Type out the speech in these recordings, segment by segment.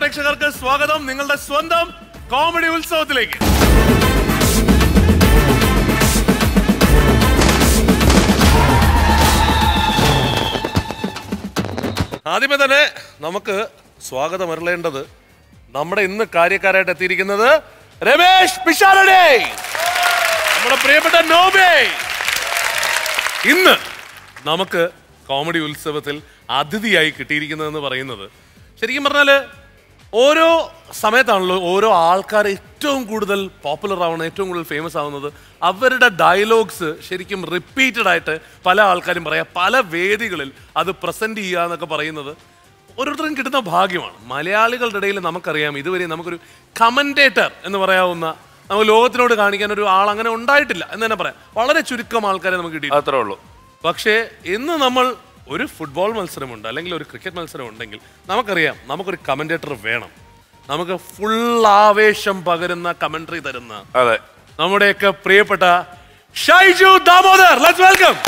പ്രേക്ഷകർക്ക് സ്വാഗതം നിങ്ങളുടെ സ്വന്തം കോമഡി ഉത്സവത്തിലേക്ക് ആദ്യമേ തന്നെ നമുക്ക് സ്വാഗതം അരുളേണ്ടത് നമ്മുടെ ഇന്ന് കാര്യക്കാരായിട്ട് എത്തിയിരിക്കുന്നത് രമേശ് പിഷാരടെ നമ്മുടെ പ്രിയപ്പെട്ട നോബേ ഇന്ന് നമുക്ക് കോമഡി ഉത്സവത്തിൽ അതിഥിയായി കിട്ടിയിരിക്കുന്നതെന്ന് പറയുന്നത് ശരിക്കും പറഞ്ഞാല് ഓരോ സമയത്താണല്ലോ ഓരോ ആൾക്കാർ ഏറ്റവും കൂടുതൽ പോപ്പുലർ ആവുന്നത് ഏറ്റവും കൂടുതൽ ഫേമസ് ആവുന്നത് അവരുടെ ഡയലോഗ്സ് ശരിക്കും റിപ്പീറ്റഡ് ആയിട്ട് പല ആൾക്കാരും പറയാം പല വേദികളിൽ അത് പ്രസന്റ് ചെയ്യുക എന്നൊക്കെ പറയുന്നത് ഓരോരുത്തരും കിട്ടുന്ന ഭാഗ്യമാണ് മലയാളികളുടെ ഇടയിൽ നമുക്കറിയാം ഇതുവരെ നമുക്കൊരു കമന്റേറ്റർ എന്ന് പറയാവുന്ന നമുക്ക് ലോകത്തിനോട് കാണിക്കാൻ ഒരു ആൾ അങ്ങനെ ഉണ്ടായിട്ടില്ല എന്ന് തന്നെ പറയാം വളരെ ചുരുക്കം ആൾക്കാരെ നമുക്ക് കിട്ടി അത്രേ ഉള്ളൂ പക്ഷേ ഇന്ന് നമ്മൾ ഒരു ഫുട്ബോൾ മത്സരമുണ്ട് അല്ലെങ്കിൽ ഒരു ക്രിക്കറ്റ് മത്സരം ഉണ്ടെങ്കിൽ നമുക്കറിയാം നമുക്കൊരു കമന്റേറ്റർ വേണം നമുക്ക് ഫുൾ ആവേശം പകരുന്ന കമന്ററി തരുന്ന അതെ നമ്മുടെയൊക്കെ പ്രിയപ്പെട്ട ഷൈജു ദാമോദർ ലെറ്റ്സ് വെൽക്കം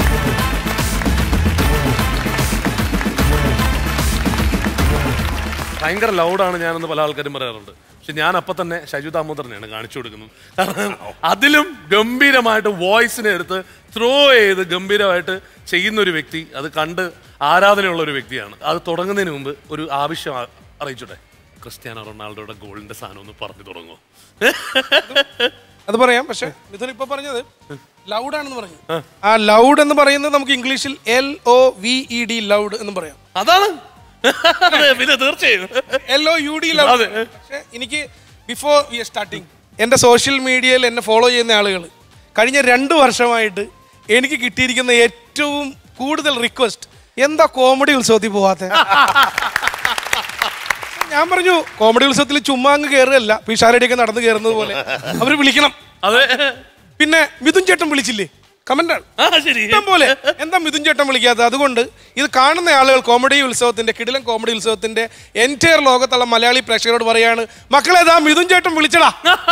ഭയങ്കര ലൗഡാണ് ഞാനെന്ന് പല ആൾക്കാരും പറയാറുണ്ട് പക്ഷെ ഞാൻ അപ്പൊ തന്നെ ഷൈജു ദാമോദറിനെയാണ് കാണിച്ചു കൊടുക്കുന്നത് കാരണം അതിലും ഗംഭീരമായിട്ട് വോയിസിനെ എടുത്ത് ത്രോ ചെയ്ത് ഗംഭീരമായിട്ട് ചെയ്യുന്ന ഒരു വ്യക്തി അത് കണ്ട് ആരാധനയുള്ള ഒരു വ്യക്തിയാണ് അത് തുടങ്ങുന്നതിന് മുമ്പ് ഒരു ആവശ്യം ആ- അറിയിച്ചോട്ടെ ക്രിസ്ത്യാനോ റൊണാൾഡോയുടെ ഗോളിന്റെ സാധനം ഒന്ന് പറഞ്ഞു തുടങ്ങുമോ അത് പറയാം പക്ഷെ മിഥുൻ ഇപ്പൊ പറഞ്ഞത് ലൗഡ് ആണെന്ന് പറഞ്ഞു ആ ലൗഡ് എന്ന് പറയുന്നത് നമുക്ക് ഇംഗ്ലീഷിൽ L O V E D loved എന്ന് പറയാം അതാണ് അതെ, പിന്നെ തീർച്ചയായും L O U D loud അതെ. പക്ഷെ എനിക്ക് ബിഫോർ വി സ്റ്റാർട്ടിങ് എന്റെ സോഷ്യൽ മീഡിയയിൽ എന്നെ ഫോളോ ചെയ്യുന്ന ആളുകൾ കഴിഞ്ഞ രണ്ട് വർഷമായിട്ട് എനിക്ക് കിട്ടിയിരിക്കുന്ന ഏറ്റവും കൂടുതൽ റിക്വസ്റ്റ് എന്താ കോമഡി ഉത്സവത്തിൽ പോവാത്ത ഞാൻ പറഞ്ഞു കോമഡി ഉത്സവത്തിൽ ചുമ്മാ അങ്ങ് കയറുകയല്ല പിഷാരടിയൊക്കെ നടന്നു കയറുന്നത് പോലെ അവർ വിളിക്കണം അതെ പിന്നെ മിഥുൻ ചേട്ടൻ വിളിച്ചില്ലേ കമന്റാണ് ആ ശരി ഇഷ്ടം പോലെ എന്താ മിഥുൻ ചേട്ടൻ വിളിക്കാത്തത് അതുകൊണ്ട് ഇത് കാണുന്ന ആളുകൾ കോമഡി ഉത്സവത്തിന്റെ കിടിലൻ കോമഡി ഉത്സവത്തിന്റെ എൻറ്റയർ ലോകത്തുള്ള മലയാളി പ്രേക്ഷകരോട് പറയാണ് മക്കളെ ദാ മിഥുൻ ചേട്ടൻ വിളിച്ചടാ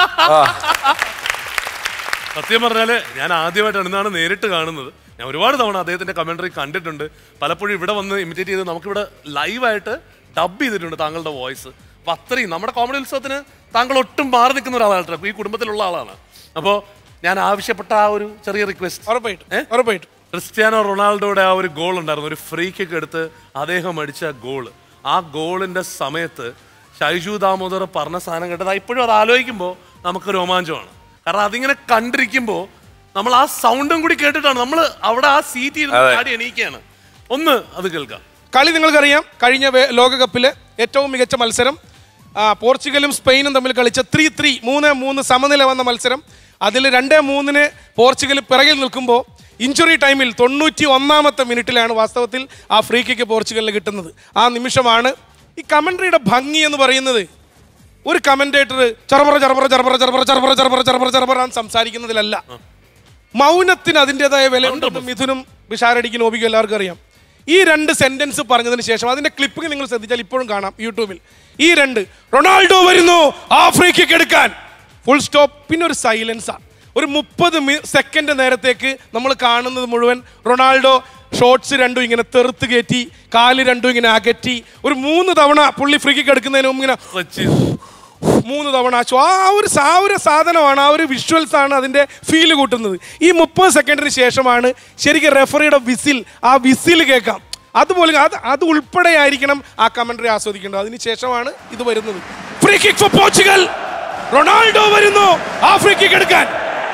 സത്യം പറഞ്ഞാല് ഞാൻ ആദ്യമായിട്ടാണ് ഇന്നാണ് നേരിട്ട് കാണുന്നത് ഞാൻ ഒരുപാട് തവണ അദ്ദേഹത്തിന്റെ കമന്ററി കണ്ടിട്ടുണ്ട് പലപ്പോഴും ഇവിടെ വന്ന് ഇമിറ്റേറ്റ് ചെയ്ത് നമുക്കിവിടെ ലൈവായിട്ട് ഡബ് ചെയ്തിട്ടുണ്ട് താങ്കളുടെ വോയിസ് അപ്പൊ അത്രയും നമ്മുടെ കോമഡി ഉത്സവത്തിന് താങ്കൾ ഒട്ടും മാറി നിൽക്കുന്ന ഒരാളാണ് ഈ കുടുംബത്തിലുള്ള ആളാണ് അപ്പോൾ ഞാൻ ആവശ്യപ്പെട്ട ആ ഒരു ചെറിയ റിക്വസ്റ്റ് ഉറപ്പായിട്ടും ഉറപ്പായിട്ടും ക്രിസ്ത്യാനോ റൊണാൾഡോയുടെ ആ ഒരു ഗോൾ ഉണ്ടായിരുന്നു ഒരു ഫ്രീ കിക്ക് എടുത്ത് അദ്ദേഹം അടിച്ച ഗോൾ ആ ഗോളിന്റെ സമയത്ത് ഷൈജു ദാമോദർ പറഞ്ഞ സാധനം കേട്ടത് ഇപ്പോഴും അത് ആലോചിക്കുമ്പോൾ നമുക്ക് രോമാഞ്ചമാണ് കാരണം അതിങ്ങനെ കണ്ടിരിക്കുമ്പോൾ നമ്മൾ ആ സൗണ്ടും കൂടി കേട്ടിട്ടാണ് നമ്മൾ അവിടെ ആ സീറ്റിൽ ചാടി എണീക്കുകയാണ് ഒന്ന് അത് കേൾക്കാം കളി നിങ്ങൾക്കറിയാം കഴിഞ്ഞ വേ- ലോകകപ്പിലെ ഏറ്റവും മികച്ച മത്സരം ആ, പോർച്ചുഗലും സ്പെയിനും തമ്മിൽ കളിച്ച ത്രീ ത്രീ മൂന്ന് മൂന്ന് സമനില വന്ന മത്സരം അതിൽ രണ്ട് മൂന്നിന് പോർച്ചുഗൽ പിറകിൽ നിൽക്കുമ്പോൾ ഇഞ്ചുറി ടൈമിൽ തൊണ്ണൂറ്റി ഒന്നാമത്തെ മിനിറ്റിലാണ് വാസ്തവത്തിൽ ആ ഫ്രീ കിക്ക് പോർച്ചുഗലിന് കിട്ടുന്നത് ആ നിമിഷമാണ് ഈ കമൻട്രിയുടെ ഭംഗി എന്ന് പറയുന്നത് ഒരു കമന്റേറ്റർ ചറപറ ചറപറ ചറപറ ചറപറ ചറപറ ചറപറ ചറപറ ചറപറ എന്ന് സംസാരിക്കുന്നതിലല്ല മൗനത്തിന് അതിൻ്റെതായ വിലയുണ്ടെന്ന് മിഥുനും വിഷാരടിക്കും നോബിക്കും എല്ലാവർക്കും അറിയാം ഈ രണ്ട് സെന്റൻസ് പറഞ്ഞതിന് ശേഷം അതിന്റെ ക്ലിപ്പിംഗ് നിങ്ങൾ ശ്രദ്ധിച്ചാൽ ഇപ്പോഴും കാണാം യൂട്യൂബിൽ ഈ രണ്ട് റൊണാൾഡോ വരുന്നു ആഫ്രിക്കയ്ക്ക് എടുക്കാൻ ഫുൾ സ്റ്റോപ്പ് പിന്നെ ഒരു സൈലൻസാണ് ഒരു മുപ്പത് സെക്കൻഡ് നേരത്തേക്ക് നമ്മൾ കാണുന്നത് മുഴുവൻ റൊണാൾഡോ ഷോർട്സ് രണ്ടും ഇങ്ങനെ തെറുത്ത് കയറ്റി കാല് രണ്ടും ഇങ്ങനെ അകറ്റി ഒരു മൂന്ന് തവണ പുള്ളി ഫ്രീ കിക്ക് എടുക്കുന്നതിന് മുമ്പ് ഇങ്ങനെ കൊച്ചി മൂന്ന് തവണ ചോ ആ ഒരു സാ ഒരു സാധനമാണ് ആ ഒരു വിഷ്വൽസ് ആണ് അതിന്റെ ഫീൽ കൂട്ടുന്നത് ഈ മുപ്പത് സെക്കൻഡിന് ശേഷമാണ് ശരിക്കും റെഫറിയുടെ വിസിൽ ആ വിസിൽ കേൾക്കാം അതുപോലെ അത് അത് ഉൾപ്പെടെ ആയിരിക്കണം ആ കമന്ററി ആസ്വദിക്കേണ്ടത് അതിന് ശേഷമാണ് ഇത് വരുന്നത് free kick for Portugal Ronaldo വരുന്നു ആ ഫ്രീ കിക്ക് എടുക്കാൻ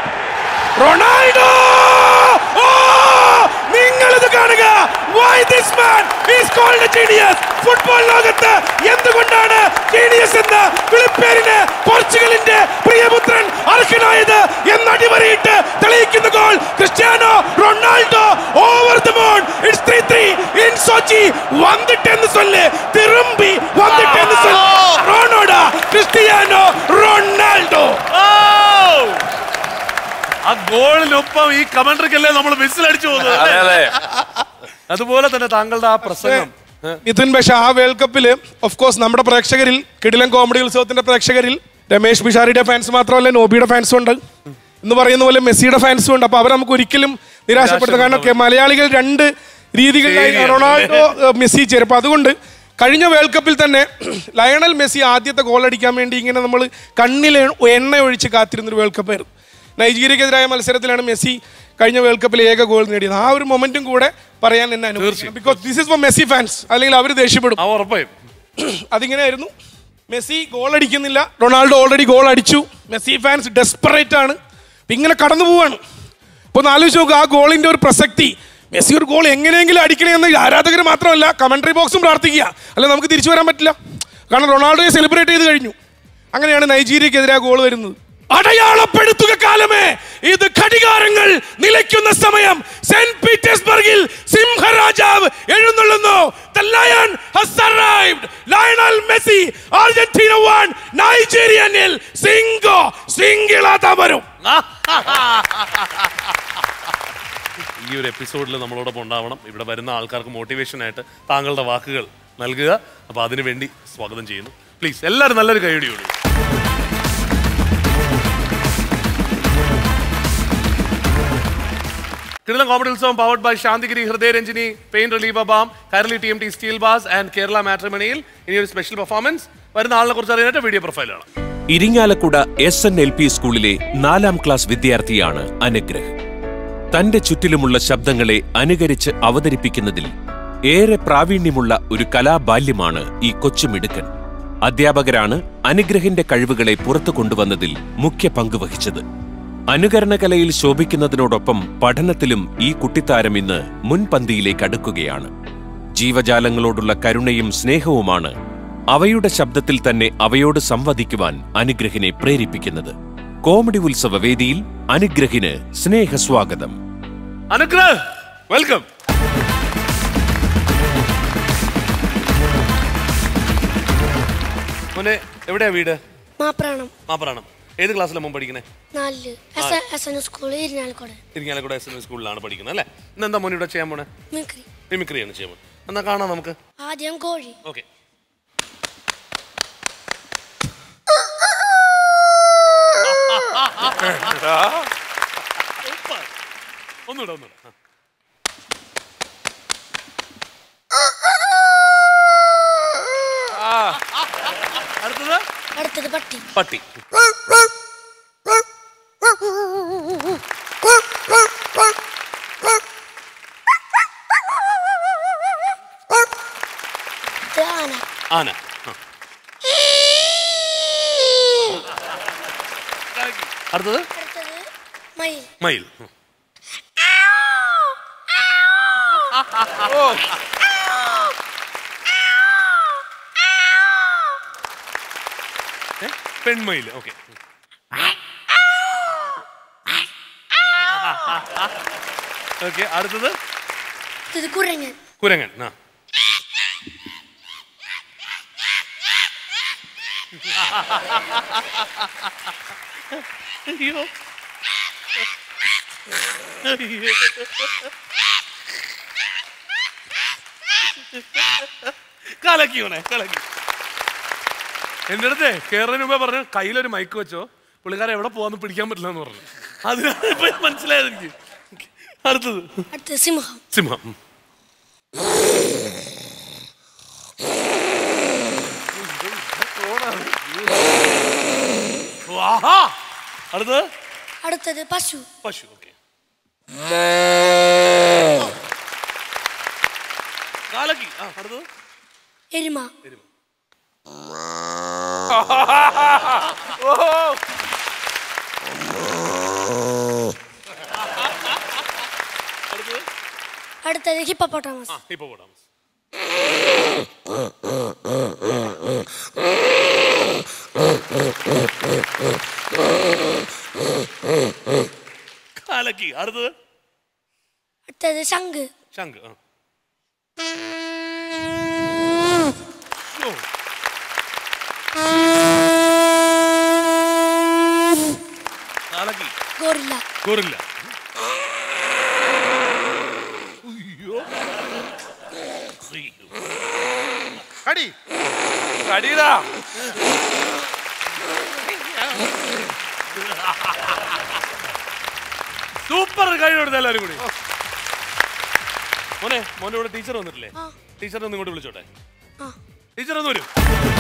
റൊണാൾഡോ ഓ നിങ്ങൾ ഇത് കാണുക why this man is called a genius football ലോകത്ത് എന്തുകൊണ്ടാണ് ജീനിയസ് എന്ന വിളിപ്പേരിന് പോർച്ചുഗലിന്റെ പ്രിയപുത്രൻ അർഹനായത് എന്ന് അടിവരയിട്ട് തെളിയിക്കുന്ന goal Cristiano Ronaldo over the moon it's 3-3 in Sochi വന്നിട്ടെന്ന് சொல்லு തിരുമ്പി വന്നിട്ടെന്ന് சொல்லு റൊണാൾഡോ ക്രിസ്ത്യാനോ റൊണാൾഡോ ഓ! ആ ഗോളിനൊപ്പം ഈ കമന്ററിക്കല്ലേ നമ്മൾ വിസിലടിച്ചു പോകുന്നത് അതെ അതെ അതുപോലെ തന്നെ താങ്കളുടെ ആ പ്രസംഗം ഏ? മിഥുൻ പക്ഷേ ആ വേൾഡ് കപ്പിൽ ഓഫ് കോഴ്സ് നമ്മുടെ പ്രേക്ഷകരിൽ കിടിലൻ കോമഡി ഉത്സവത്തിന്റെ പ്രേക്ഷകരിൽ രമേഷ് ബിഷാരിയുടെ ഫാൻസ് മാത്രമല്ല നോബിയുടെ ഫാൻസും ഉണ്ട് എന്ന് പറയുന്ന പോലെ മെസ്സിയുടെ ഫാൻസും ഉണ്ട് അപ്പൊ അവർ നമുക്ക് ഒരിക്കലും നിരാശപ്പെടുത്തുക കാരണം ഒക്കെ മലയാളികൾ രണ്ട് രീതികളിലായി ശരിയാണ്. റൊണാൾഡോ ഏഹ്, മെസ്സി ചേരും അപ്പൊ അതുകൊണ്ട് കഴിഞ്ഞ വേൾഡ് കപ്പിൽ തന്നെ ലയണൽ മെസ്സി ആദ്യത്തെ ഗോൾ അടിക്കാൻ വേണ്ടി ഇങ്ങനെ നമ്മൾ കണ്ണിൽ എണ്ണ ഒഴിച്ച് കാത്തിരുന്നൊരു വേൾഡ് കപ്പായിരുന്നു നൈജീരിയക്കെതിരായ മത്സരത്തിലാണ് മെസ്സി കഴിഞ്ഞ വേൾഡ് കപ്പിൽ ഏക ഗോൾ നേടിയത് ആ ഒരു മൊമെന്റും കൂടെ പറയാൻ എന്നെ അനുവദിക്കണം because this is for Messi fans അല്ലെങ്കിൽ അവർ ദേഷ്യപ്പെടും ആ ഉറപ്പായും അതിങ്ങനെയായിരുന്നു മെസ്സി ഗോൾ അടിക്കുന്നില്ല റൊണാൾഡോ ഓൾറെഡി ഗോൾ അടിച്ചു മെസ്സി ഫാൻസ് ഡെസ്പറേറ്റ് ആണ് ഇപ്പൊ ഇങ്ങനെ കടന്നു പോവാണ് ഇപ്പൊ ഒന്ന് ആലോചിച്ച് നോക്കുക ആ ഗോളിന്റെ ഒരു പ്രസക്തി മെസ്സി ഒരു ഗോൾ എങ്ങനെയെങ്കിലും അടിക്കണേ എന്ന് ആരാധകർ മാത്രമല്ല കമന്ററി ബോക്സും പ്രാർത്ഥിക്കുക അല്ല നമുക്ക് തിരിച്ചു വരാൻ പറ്റില്ല കാരണം റൊണാൾഡോയെ സെലിബ്രേറ്റ് ചെയ്ത് കഴിഞ്ഞു അങ്ങനെയാണ് നൈജീരിയക്കെതിരെ ഗോൾ വരുന്നത് അടയാളപ്പെടുത്തുക കാലമേ ഇത് ഘടികാരങ്ങൾ നിലയ്ക്കുന്ന സമയം സെന്റ് പീറ്റേഴ്സ്ബർഗിൽ സിംഹരാജാവ് എഴുന്നള്ളുന്നു The lion has arrived. Lionel Messi Argentina one Nigeria nil സിംഗോ സിംഗിളാത വരും ഈ ഒരു എപ്പിസോഡിൽ നമ്മളോടൊപ്പം ഉണ്ടാവണം ഇവിടെ വരുന്ന ആൾക്കാർക്ക് മോട്ടിവേഷൻ ആയിട്ട് താങ്കളുടെ വാക്കുകൾ നൽകുക അപ്പോൾ അതിനു വേണ്ടി സ്വാഗതം ചെയ്യുന്നു പ്ലീസ് എല്ലാവരും നല്ലൊരു കൈയടിയോട് കിടിലം comedy Utsavam powered by Santhigiri Hridayaranjini pain relieve balm Kairali T M T steel bars and Kerala മാട്രിമണിയിൽ ഇനി ഒരു സ്പെഷ്യൽ പെർഫോമൻസ് വരുന്ന ആളിനെ കുറിച്ച് അറിയാനായിട്ട് വീഡിയോ പ്രൊഫൈലാണ് Irinjalakuda S N L P സ്കൂളിലെ നാലാം ക്ലാസ് വിദ്യാർത്ഥിയാണ് അനുഗ്രഹ് തന്റെ ചുറ്റിലുമുള്ള ശബ്ദങ്ങളെ അനുകരിച്ച് അവതരിപ്പിക്കുന്നതിൽ ഏറെ പ്രാവീണ്യമുള്ള ഒരു കലാബാല്യമാണ് ഈ കൊച്ചുമിടുക്കൻ അധ്യാപകരാണ് അനുഗ്രഹിന്റെ കഴിവുകളെ പുറത്തു കൊണ്ടുവന്നതിൽ മുഖ്യ പങ്ക് വഹിച്ചത് അനുകരണകലയിൽ ശോഭിക്കുന്നതിനോടൊപ്പം പഠനത്തിലും ഈ കുട്ടിത്താരം ഇന്ന് മുൻപന്തിയിലേക്ക് അടുക്കുകയാണ് ജീവജാലങ്ങളോടുള്ള കരുണയും സ്നേഹവുമാണ് അവയുടെ ശബ്ദത്തിൽ തന്നെ അവയോട് സംവദിക്കുവാൻ അനുഗ്രഹിനെ പ്രേരിപ്പിക്കുന്നത് കോമഡി ഉത്സവ വേദിയിൽ അനുഗ്രഹിന് സ്നേഹസ്വാഗതം അനുഗ്രഹ് വെൽക്കം മോനെ എവിടെയാ വീട് മാപ്രാണം മാപ്പറാണം ഏത് ക്ലാസ്സിലാണ് മോൻ പഠിക്കണേ നാലില് S S N school Irinjalakuda Irinjalakuda S N സ്കൂളിലാണ് പഠിക്കുന്നത് അല്ലേ ഇന്ന് എന്താ മോൻ ഇവിടെ ചെയ്യാൻ പോണേ മിക്രി മിമിക്രിയാണ് ചെയ്യാൻ പോണേ എന്നാ കാണാം നമുക്ക് ആദ്യം കോഴി ഓക്കെ ഒന്നുകൂടെ ഒന്നുകൂടെ ആ. അടുത്തത് അടുത്തത് പട്ടി പട്ടി ഇത് ആന ആന ആ. അടുത്തത് അടുത്തത് മയിൽ മയിൽ ഉം. ഏ? പെൺമയിൽ ഓക്കെ ഓക്കെ അടുത്തത് ഇത് കുരങ്ങൻ കുരങ്ങൻ ആ അയ്യോ അയ്യോ. കലക്കി ഓനെ കലക്കി എന്റെ അടുത്ത് കേരളത്തിന് മുമ്പേ പറഞ്ഞു കയ്യിലൊരു മൈക്ക് വെച്ചോ പുള്ളിക്കാരെ എവിടെ പോവാന്ന് പിടിക്കാൻ പറ്റില്ല എന്ന് പറഞ്ഞു അതിനാണ് ഇപ്പൊ മനസ്സിലായത് എനിക്ക് അടുത്തത് അടുത്തത് സിംഹം സിംഹം ഉം. ആഹാ. അടുത്തത് അടുത്തത് പശു പശു ഓക്കെ കാലക്കി ആ അടുത്തത് എരുമ അടുത്തത് അടുത്തത് ഹിപ്പപ്പോട്ടാമസ് ആ ഇപ്പൊ പോടാം കാലക്കി അടുത്തത് അടുത്തത് ശംഖ് ശംഖ് ആ ഓ. കാലക്കി ഗോറില്ല ഗോറില്ല അയ്യോ അയ്യോ കടി കടിയടാ സൂപ്പർ കഴിവെടുത്ത എല്ലാവരും കൂടി മോനെ മോനെ ഇവിടെ ടീച്ചർ വന്നിട്ടില്ലേ ആ. ടീച്ചറിനെ ഒന്ന് ഇങ്ങോട്ട് വിളിച്ചോട്ടെ ആ ടീച്ചർ ഒന്ന് വരൂ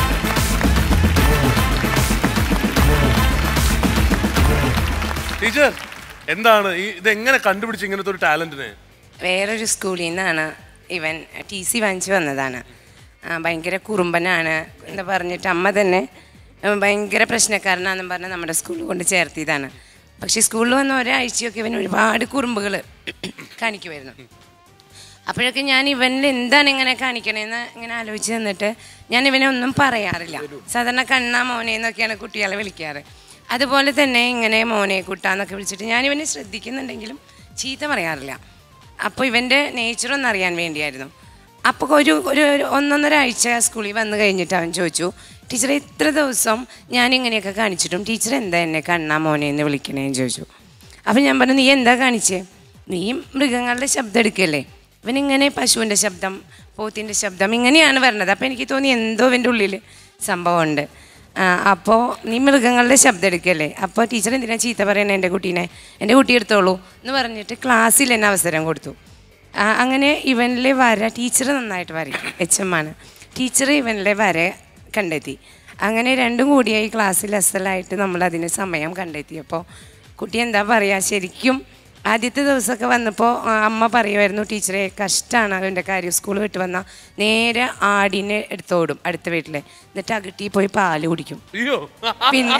ടീച്ചർ എന്താണ് ഈ ഇത് എങ്ങനെ കണ്ടുപിടിച്ച് ഇങ്ങനത്തെ ഒരു ടാലന്റിനെ വേറൊരു സ്കൂളിൽ നിന്നാണ് ഇവൻ ടി സി വാങ്ങിച്ചു വന്നതാണ് ആ, ഭയങ്കര കുറുമ്പനാണ് എന്ന് പറഞ്ഞിട്ട് അമ്മ തന്നെ ഉം, ഭയങ്കര പ്രശ്നക്കാരനാണെന്ന് പറഞ്ഞ് നമ്മുടെ സ്കൂളിൽ കൊണ്ട് ചേർത്തിയതാണ് പക്ഷേ സ്കൂളിൽ വന്ന ഒരാഴ്ചയൊക്കെ ഇവൻ ഒരുപാട് കുറുമ്പുകൾ കാണിക്കുമായിരുന്നു അപ്പോഴൊക്കെ ഞാൻ ഇവനിൽ എന്താണ് ഇങ്ങനെ കാണിക്കണേന്ന് ഇങ്ങനെ ആലോചിച്ച് നിന്നിട്ട് ഞാൻ ഇവനെ ഒന്നും പറയാറില്ല സാധാരണ കണ്ണാ മോനെ എന്നൊക്കെയാണ് കുട്ടികളെ വിളിക്കാറ് അതുപോലെ തന്നെ ഇങ്ങനെ മോനെ കുട്ടാന്നൊക്കെ വിളിച്ചിട്ട് ഞാൻ ഇവനെ ശ്രദ്ധിക്കുന്നുണ്ടെങ്കിലും ചീത്ത പറയാറില്ല അപ്പോൾ ഇവൻ്റെ നേച്ചർ ഒന്ന് അറിയാൻ വേണ്ടിയായിരുന്നു അപ്പോൾ ഒരു ഒരു ഒരു ഒന്നൊന്നര ആഴ്ച സ്കൂളിൽ വന്നു കഴിഞ്ഞിട്ട് അവൻ ചോദിച്ചു ടീച്ചറെ ഇത്ര ദിവസം ഞാൻ ഇങ്ങനെയൊക്കെ കാണിച്ചിട്ടും ടീച്ചർ എന്താ എന്നെ കണ്ണാ മോനെ എന്ന് വിളിക്കണേന്ന് ചോദിച്ചു അപ്പം ഞാൻ പറഞ്ഞു നീ എന്താ കാണിച്ചേ നീ മൃഗങ്ങളുടെ ശബ്ദം എടുക്കല്ലേ ഇവനിങ്ങനെ പശുവിൻ്റെ ശബ്ദം പോത്തിൻ്റെ ശബ്ദം ഇങ്ങനെയാണ് വരണത് അപ്പോൾ എനിക്ക് തോന്നി എന്തോ ഇവൻ്റെ ഉള്ളിൽ സംഭവമുണ്ട് അപ്പോൾ നീ മൃഗങ്ങളുടെ ശബ്ദം എടുക്കല്ലേ അപ്പോൾ ടീച്ചർ എന്തിനാ ചീത്ത പറയണേ എൻ്റെ കുട്ടീനെ എൻ്റെ കുട്ടി എടുത്തോളൂ എന്ന് പറഞ്ഞിട്ട് ക്ലാസ്സിൽ എന്നെ അവസരം കൊടുത്തു ആ, അങ്ങനെ ഇവനിലെ വര ടീച്ചർ നന്നായിട്ട് വരയ്ക്കും എച്ച് എം ആണ് ടീച്ചർ ഇവനിലെ വര കണ്ടെത്തി അങ്ങനെ രണ്ടും കൂടിയായി ക്ലാസ്സിൽ അസലായിട്ട് നമ്മൾ അതിന് സമയം കണ്ടെത്തിയപ്പോൾ കുട്ടി എന്താ പറയുക ശരിക്കും ആദ്യത്തെ ദിവസമൊക്കെ വന്നപ്പോൾ അമ്മ പറയുമായിരുന്നു ടീച്ചറെ കഷ്ടമാണ് അവൻ്റെ കാര്യം സ്കൂൾ വിട്ട് വന്നാൽ നേരെ ആടിനെ എടുത്തോടും അടുത്ത വീട്ടിൽ എന്നിട്ട് അകട്ടി പോയി പാല് കുടിക്കും അയ്യോ പിന്നെ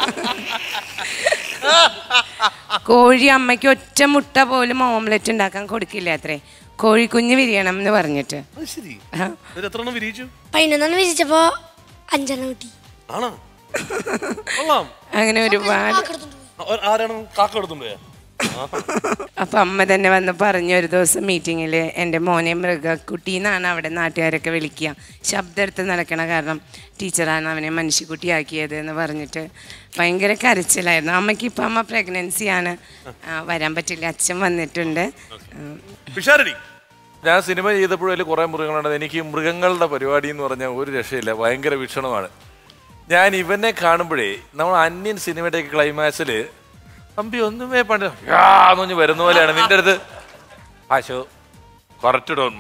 കോഴി അമ്മയ്ക്ക് ഒറ്റ മുട്ട പോലും ഓംലെറ്റ് ഉണ്ടാക്കാൻ കൊടുക്കില്ല അത്രേ കോഴിക്കുഞ്ഞ് വിരിയണം എന്ന് പറഞ്ഞിട്ട് അത് ശരി ആ. ഇത് എത്ര എണ്ണം വിരിയിച്ചു പതിനൊന്നെണ്ണം വിരിച്ചപ്പോ അഞ്ചെണ്ണം കിട്ടി ആണോ കൊള്ളാം അങ്ങനെ ഒരുപാട് കാക്കെടുത്തോണ്ട് പോയി. ആ, ആരാണ് കാക്ക എടുത്തുണ്ടോ അപ്പം അമ്മ തന്നെ വന്ന് പറഞ്ഞു ഒരു ദിവസം മീറ്റിങ്ങിൽ എൻ്റെ മോനെ മൃഗക്കുട്ടി എന്നാണ് അവിടെ നാട്ടുകാരൊക്കെ വിളിക്കുക ശബ്ദം എടുത്ത് നടക്കണ കാരണം ടീച്ചറാണ് അവനെ മനുഷ്യക്കുട്ടിയാക്കിയത് എന്ന് പറഞ്ഞിട്ട് ഭയങ്കര കരച്ചിലായിരുന്നു അമ്മയ്ക്ക് ഇപ്പം അമ്മ പ്രഗ്നൻസിയാണ് ആ, വരാൻ പറ്റില്ല അച്ഛൻ വന്നിട്ടുണ്ട് ആ, പിഷാരടി ഞാൻ സിനിമ ചെയ്തപ്പോഴും അതിൽ കുറേ മൃഗങ്ങളുണ്ട് എനിക്ക് ഈ മൃഗങ്ങളുടെ പരിപാടി എന്ന് പറഞ്ഞാൽ ഒരു രക്ഷയില്ല ഭയങ്കര വീക്ഷണമാണ് ഞാൻ ഇവനെ കാണുമ്പോഴേ നമ്മൾ അന്യൻ സിനിമയുടെ ക്ലൈമാക്സിൽ തമ്പി ഒന്നുമേ പണ്ട് യാന്ന് പറഞ്ഞ് വരുന്ന പോലെയാണ് നിന്റെ അടുത്ത് ആശോ കറക്റ്റ് ടോൺ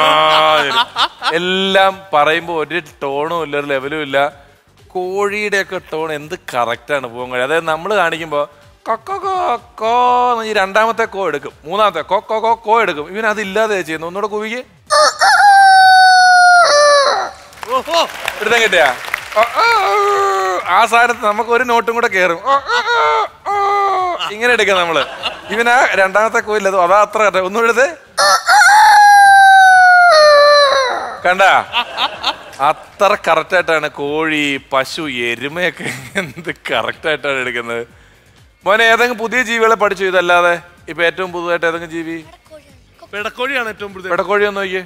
എല്ലാം പറയുമ്പോൾ ഒരു ടോണും ഇല്ല ഒരു ലെവലും ഇല്ല കോഴിയുടെ ഒക്കെ ടോൺ എന്ത് കറക്റ്റാണ് പോകാൻ കഴിയും അതായത് നമ്മൾ കാണിക്കുമ്പോൾ കൊക്കോ കോ കോ എന്ന് ഈ രണ്ടാമത്തെ കോ എടുക്കും മൂന്നാമത്തെ കൊ കോ കോ കോ എടുക്കും ഇവൻ അതില്ലാതെ ചെയ്യുന്നു ഒന്നുകൂടെ കുവിക്ക് ഓഹോ എടുത്താൻ കിട്ടിയാ ഓ, ഓ, ഓ. ആ സാധനത്ത് നമുക്ക് ഒരു നോട്ടും കൂടെ കയറും ഓ, ഓ, ഓ, ഓ. ഇങ്ങനെ എടുക്കാം നമ്മള് ഇവനാ രണ്ടാമത്തെ കോയില്ല അതാ അത്ര കറക്റ്റ്. ഒന്നുകൂടെ എടുത്ത് കണ്ട അത്ര കറക്റ്റ് ആയിട്ടാണ് കോഴി പശു എരുമയൊക്കെ എന്ത് കറക്റ്റ് ആയിട്ടാണ് എടുക്കുന്നത് മോനെ ഏതെങ്കിലും പുതിയ ജീവികളെ പഠിച്ചു ഇതല്ലാതെ ഇപ്പൊ ഏറ്റവും പുതുതായിട്ട് ഏതെങ്കിലും ജീവി പെടക്കോഴിയാണ് ഏറ്റവും കൂടുതൽ പെടക്കോഴി ഒന്ന് നോക്കിയേ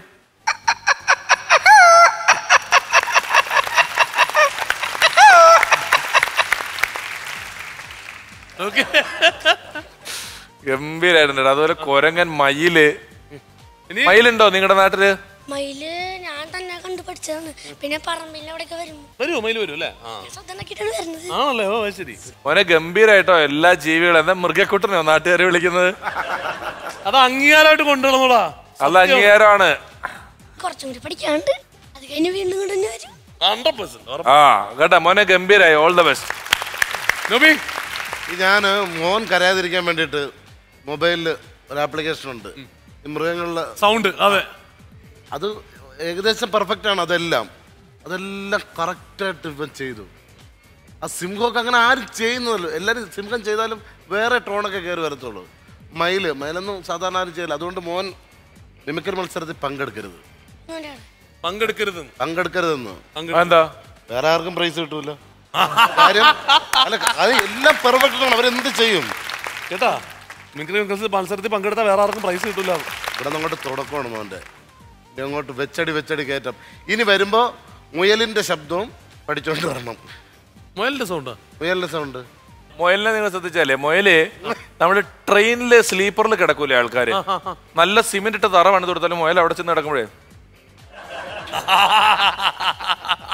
ഓക്കെ ഗംഭീരായിട്ടുണ്ട് അതുപോലെ കൊരങ്ങൻ മയില് ഇനി മയിലുണ്ടോ നിങ്ങളുടെ നാട്ടില് മയില് ഞാൻ തന്നെ കണ്ടു പഠിച്ചതാണ് പിന്നെ പറമ്പിൽ അവിടെയൊക്കെ വരും വരുമോ മയിൽ വരും അല്ലേ ആ ശ്രദ്ധനാക്കിയിട്ടാണ് വരുന്നത് ആണല്ലേ ഓ അത് ശരി മോനെ ഗംഭീരായിട്ടോ എല്ലാ ജീവികളും എന്താ മൃഗക്കുട്ടനോ നാട്ടുകാരെ വിളിക്കുന്നത് അത് അംഗീകാരമായിട്ട് കൊണ്ടുവരണോടാ അല്ല അംഗീകാരമാണ് കുറച്ചും കൂടി പഠിക്കാണ്ട് അത് കഴിഞ്ഞ് വീണ്ടും കൊണ്ട് തന്നെ വരും ഹൺഡ്രഡ് പെർസെന്റ് ആ കേട്ടാ മോനെ ഗംഭീരായി ഓൾ ദ ബെസ്റ്റ് നോബി ഞാൻ മോൻ കരയാതിരിക്കാൻ വേണ്ടിയിട്ട് മൊബൈലിൽ ഒരു ആപ്ലിക്കേഷൻ ഉണ്ട് ഈ മൃഗങ്ങളിലെ സൗണ്ട് അതെ അത് ഏകദേശം പെർഫെക്റ്റ് ആണ് അതെല്ലാം അതെല്ലാം കറക്റ്റായിട്ട് ഇവൻ ചെയ്തു ആ സിംഹമൊക്കെ അങ്ങനെ ആരും ചെയ്യുന്നതല്ലോ എല്ലാവരും സിംഹം ചെയ്താലും വേറെ ടോണൊക്കെ കയറി വരത്തുള്ളൂ മയില് മയിലൊന്നും സാധാരണ ആരും ചെയ്യില്ല അതുകൊണ്ട് മോൻ മിമിക്കൽ മത്സരത്തിൽ പങ്കെടുക്കരുത് ഇങ്ങോട്ടാണ്. പങ്കെടുക്കരുത് പങ്കെടുക്കരുതെന്ന് എന്താ വേറെ ആർക്കും പ്രൈസ് കിട്ടൂല കാര്യം അല്ല അത് എല്ലാം പെർഫെക്റ്റ് ആണ് അവരെന്ത് ചെയ്യും കേട്ടാ മിമിക്രി മത്സരത്തിൽ പങ്കെടുത്താൽ വേറെ ആർക്കും പ്രൈസ് കിട്ടില്ല ഇവിടെ നിന്ന് അങ്ങോട്ട് തുടക്കമാണ് മോൻ്റെ ഇനി അങ്ങോട്ട് വെച്ചടി വെച്ചടി കയറ്റം ഇനി വരുമ്പോ മുയലിന്റെ ശബ്ദവും പഠിച്ചോണ്ട് വരണം മുയലിന്റെ സൗണ്ടാ മുയലിന്റെ സൗണ്ട് മൊയലിനെ നിങ്ങൾ ശ്രദ്ധിച്ചാലേ മൊയല് നമ്മള് ട്രെയിനില് സ്ലീപ്പറിൽ കിടക്കൂലേ ആൾക്കാര് നല്ല സിമെന്റ് ഇട്ട തറ പണിത് കൊടുത്താലും മൊയൽ അവിടെ ചെന്ന് കിടക്കുമ്പോഴേ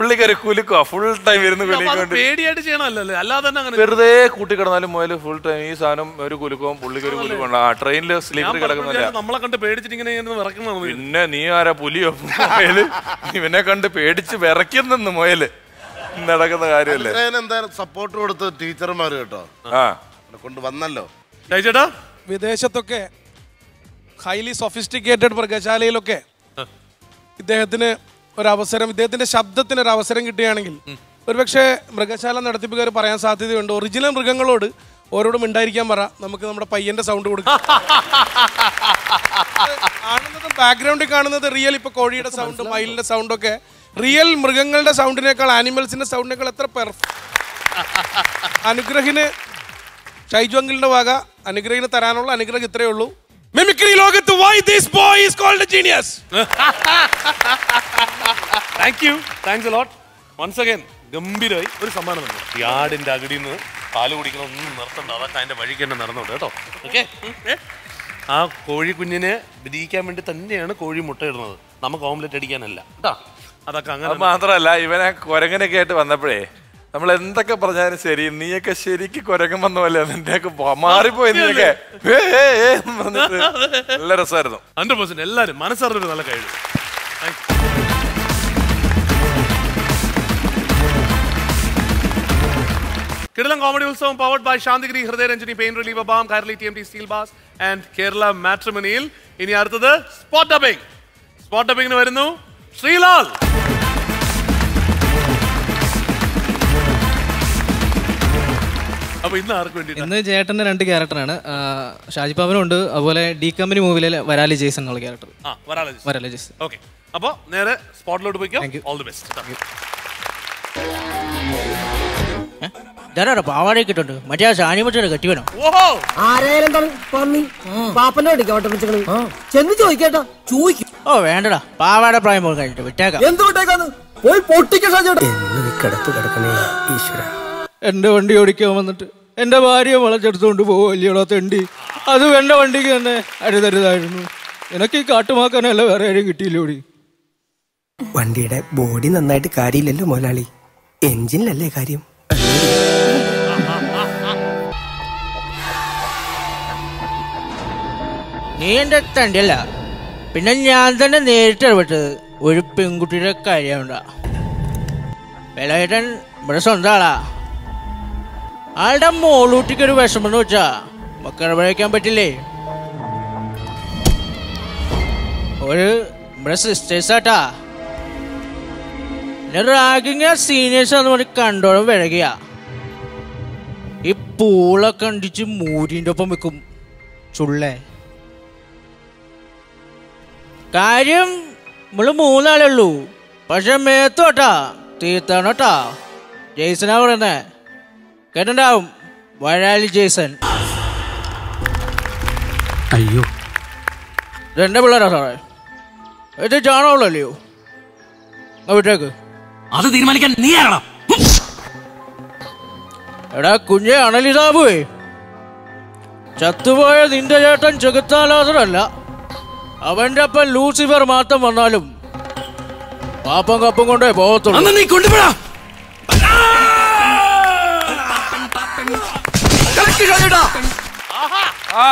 പുള്ളിക്കൊരു കുലുക്കോ ഫുൾ ടൈം ഇരുന്ന് അപ്പൊ അത് കുലുക്കൊണ്ട് പേടിയായിട്ട് ചെയ്യണമല്ലോ അല്ലാതെ തന്നെ അങ്ങനെ വെറുതെ കൂട്ടി കിടന്നാലും മുതൽ ഫുൾ ടൈം ഈ സാധനം ഒരു കുലുക്കവും പുള്ളിക്ക് ഒരു കുലുക്കവും ആ ട്രെയിനിൽ ഞാൻ സ്ലീപ്പർ പലപ്പോഴും കിടക്കുന്നില്ല വിചാരിച്ചു നമ്മളെ കണ്ട് പേടിച്ചിട്ട് ഇങ്ങനെ ഇങ്ങനെ വിറക്കുന്നതാണ് പിന്നെ നീ ആരാ പുലിയോ മുയല് ഇവനെ കണ്ട് പേടിച്ച് വിറയ്ക്കുന്നെന്ന് മുയല് നടക്കുന്ന കാര്യമല്ലേ എന്തായാലും സപ്പോർട്ട് കൊടുത്ത് ടീച്ചർമാർ കേട്ടോ ആ കൊണ്ട് വന്നല്ലോ ചേട്ടാ വിദേശത്തൊക്കെ ഹൈലി സൊഫിസ്റ്റിക്കേറ്റഡ് മൃഗശാലയിലൊക്കെ ഇദ്ദേഹത്തിന് ഒരു അവസരം ഇദ്ദേഹത്തിന്റെ ശബ്ദത്തിന് ഒരു അവസരം കിട്ടുകയാണെങ്കിൽ ഒരുപക്ഷെ മൃഗശാല നടത്തിപ്പുകാർ പറയാൻ സാധ്യതയുണ്ട് ഒറിജിനൽ മൃഗങ്ങളോട് ഓരോടും ഉണ്ടായിരിക്കാൻ പറ നമുക്ക് നമ്മുടെ പയ്യന്റെ സൗണ്ട് കൊടുക്കാം കാണുന്നത് ബാക്ക്ഗ്രൗണ്ടിൽ കാണുന്നത് റിയൽ ഇപ്പൊ കോഴിയുടെ സൗണ്ട് മയിലിന്റെ സൗണ്ട് ഒക്കെ റിയൽ മൃഗങ്ങളുടെ സൗണ്ടിനേക്കാൾ ആനിമൽസിന്റെ സൗണ്ടിനേക്കാൾ എത്ര പെർഫ് അനുഗ്രഹിന് ഷൈജു അങ്കിളിന്റെ വക അനുഗ്രഹിന് തരാനുള്ള അനുഗ്രഹം ഇത്രയേ ഉള്ളൂ മിമിക്രി ലോകത്ത് why this boy is called genius thank you thanks lot once again ഗംഭീരമായി ഒരു സമ്മാനം തന്നെ ഈ ആടിന്റെ അകടിയിൽ നിന്ന് പാല് കുടിക്കണം ഒന്നും നിർത്തണ്ട അതൊക്കെ അതിന്റെ വഴിക്ക് തന്നെ നടന്നോട്ടെ കേട്ടോ ഓക്കെ ആ കോഴി കുഞ്ഞിനെ വിരിയിക്കാൻ വേണ്ടി തന്നെയാണ് കോഴി മുട്ടയിടുന്നത് നമുക്ക് ഓംലെറ്റ് അടിക്കാനല്ല കേട്ടോ അതൊക്കെ അത് അങ്ങനെ മാത്രല്ല ഇവനെ കൊരങ്ങനൊക്കെ ആയിട്ട് വന്നപ്പോഴേ നമ്മൾ എന്തൊക്കെ പറഞ്ഞാലും ശരി നീയൊക്കെ ശരിക്ക് കൊരങ്ങൻ വന്ന പോലെ നിന്റെയൊക്കെ പ- മാറിപ്പോയി നീയൊക്കെ ഏ, ഏ, ഏ എന്ന് പറഞ്ഞിട്ട് നല്ല രസമായിരുന്നു ഹൺഡ്രഡ് പെർസെന്റ് എല്ലാവരും മനസ്സറിഞ്ഞൊരു നല്ല കഴിവ് കിടലം comedy Utsavam powered by Santhigiri Hridayaranjini pain relieve balm Kairali T M T steel bars and Kerala മാട്രിമണിയിൽ ഇനി അടുത്തത് സ്പോട്ട് ഡബിംഗ് സ്പോട്ട് ഡബിംഗിന് വരുന്നു ശ്രീലാൽ അപ്പൊ ഇന്ന് ആർക്ക് വേണ്ടി ഇന്ന് ചേട്ടന്റെ രണ്ട് ക്യാരക്ടറാണ് ആ, ഷാജി പാപ്പനും ഉണ്ട് അതുപോലെ ഡി കമ്പനി മൂവിയിലെ വരാലി ജെയ്സൺ എന്നുള്ള ക്യാരക്ടർ ആ വരാളെ വരാലി ജെയ്സൺ ഓക്കെ അപ്പൊ നേരെ സ്പോട്ടിലോട്ട് പോയിക്കോ ഓൾ ദി ബെസ്റ്റ് ഇതാരാ പാവാടയൊക്കെ ഇട്ടുണ്ട് മറ്റേ ആ സാനിമറ്റോട് കെട്ടി വേണം ഓഹോ ആരായാലും എന്താണ് പന്നി പാപ്പന്റെ വണ്ടിക്കാ വട്ടപ്പിച്ചകള് ചെന്ന് ചോദിക്കേട്ടാ ചോദിക്കും ഓ വേണ്ടടാ പാവാട പ്രായം പോയി കഴിഞ്ഞിട്ട് വിട്ടേക്കാം എന്ത് വിട്ടേക്കാന്ന് പോയി പൊട്ടിക്ക ഷാജേട്ടാ എന്ന് കിടപ്പ് കിടക്കണേ ഈശ്വര എന്റെ വണ്ടി ഓടിക്കാൻ വന്നിട്ട് എന്റെ ഭാര്യയെ വളച്ചെടുത്തുകൊണ്ട് പോവല്ലോടാ തെണ്ടി അതും എന്റെ വണ്ടിക്ക് തന്നെ അരുതരുതായിരുന്നു എനിക്ക് ഈ കാട്ടുമാക്കാനല്ല വേറെ ആരും കിട്ടിയില്ലോടി വണ്ടിയുടെ ബോഡി നന്നായിട്ട് കാര്യമില്ലല്ലോ മുതലാളി എഞ്ചിനിലല്ലേ കാര്യം നീ എന്റെ തണ്ടിയല്ല പിന്നെ ഞാൻ തന്നെ നേരിട്ട് ഇടപെട്ടത് ഒരു പെൺകുട്ടിയുടെ കാര്യമുണ്ട വേലായേട്ടൻ ഇവിടെ സ്വന്തം ആളാ ആളുടെ മോളൂട്ടിക്ക് ഒരു വിഷമം എന്ന് വെച്ചാ നമുക്ക് ഇടപഴക്കാൻ പറ്റില്ലേ ഒരു ഇവിടെ സിസ്റ്റേഴ്സ് ആട്ടാ പിന്നെ റാഗിങ് സീനിയേഴ്സ് എന്ന് പറഞ്ഞ് കണ്ടോളം വിഴകിയ ഈ പൂളൊക്കെ കണ്ടിച്ച് മൂരിൻ്റെ ഒപ്പം വെക്കും ചുള്ളേ കാര്യം നമ്മള് മൂന്നാളേ ഉള്ളൂ പക്ഷെ മേത്തോട്ടാ തീർത്താണോട്ടാ ജെയ്സനാ പറയുന്നേ കേട്ടിണ്ടാവും വഴാലി ജെയ്സൺ അയ്യോ ഇതെന്റെ പിള്ളേരാ സാറേ ഇത് ജാണുള്ളല്ലയോ വിട്ടേക്ക് അത് തീരുമാനിക്കാൻ നീ ആരാണ് എടാ കുഞ്ഞെ അണലിതാബുവേ ചത്തുപോയ നിന്റെ ചേട്ടൻ ചെകുത്താലാസറല്ല അവന്റെ അപ്പൻ ലൂസിഫർ മാത്രം വന്നാലും പാപ്പം കപ്പും കൊണ്ടേ പോകത്തുള്ളൂ നീ കൊണ്ടുപോടാ ആ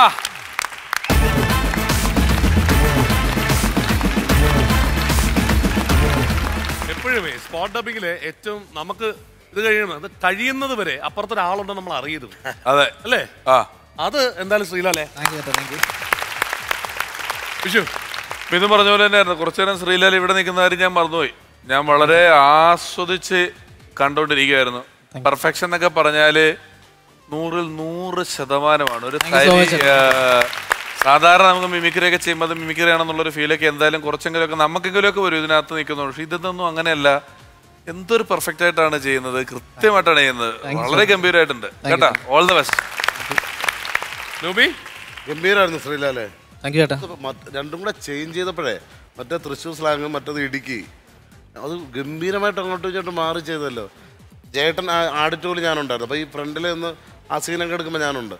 എപ്പോഴുമേ സ്പോട്ട് ഡബിങ്ങില് ഏറ്റവും നമുക്ക് ഇത് കഴിയണം അത് കഴിയുന്നത് വരെ അപ്പുറത്തൊരാളുണ്ടെന്ന് നമ്മൾ അറിയരുത് അതെ അല്ലേ ആ അത് എന്തായാലും ശ്രീലാലേ thank you thank you Vishu ഇപ്പൊ ഇത് പറഞ്ഞ പോലെ തന്നെയായിരുന്നു കുറച്ചു നേരം ശ്രീലാൽ ഇവിടെ നിൽക്കുന്ന കാര്യം ഞാൻ മറന്നുപോയി ഞാൻ വളരെ ആസ്വദിച്ച് കണ്ടോണ്ടിരിക്കുകയായിരുന്നു പെർഫെക്ഷൻ എന്നൊക്കെ പറഞ്ഞാല് നൂറിൽ നൂറ് ശതമാനമാണ് ഒരു Thank you so much, തരി, ആ, സാധാരണ നമുക്ക് മിമിക്രി ഒക്കെ ചെയ്യുമ്പോൾ അത് മിമിക്രി ആണെന്നുള്ളൊരു ഫീലൊക്കെ എന്തായാലും കുറച്ചെങ്കിലും ഒക്കെ നമുക്കെങ്കിലും ഒക്കെ വരും ഇതിനകത്ത് നിൽക്കുന്നുള്ളൂ പക്ഷെ ഇതൊന്നും അങ്ങനെയല്ല എന്തൊരു പെർഫെക്റ്റ് ആയിട്ടാണ് ചെയ്യുന്നത് കൃത്യമായിട്ടാണ് ചെയ്യുന്നത് വളരെ ഗംഭീരമായിട്ടുണ്ട് കേട്ടാ ഓൾ ദ ബെസ്റ്റ് നൂബി ഗംഭീരമായിരുന്നു ശ്രീലാലേ താങ്ക് യു ചേട്ടാ ഇത് മറ്റ് രണ്ടും കൂടെ ചേഞ്ച് ചെയ്തപ്പോഴേ മറ്റേ തൃശ്ശൂർ സ്ലാങ്ങും മറ്റേത് ഇടുക്കി അത് ഗംഭീരമായിട്ട് അങ്ങോട്ടും ഇങ്ങോട്ടും മാറി ചെയ്തല്ലോ ചേട്ടൻ ആഡിറ്റോറിൽ ഞാനുണ്ടായിരുന്നു അപ്പോൾ ഈ ഫ്രണ്ടിൽ നിന്ന് ആ സീനൊക്കെ എടുക്കുമ്പോൾ ഞാനുണ്ട്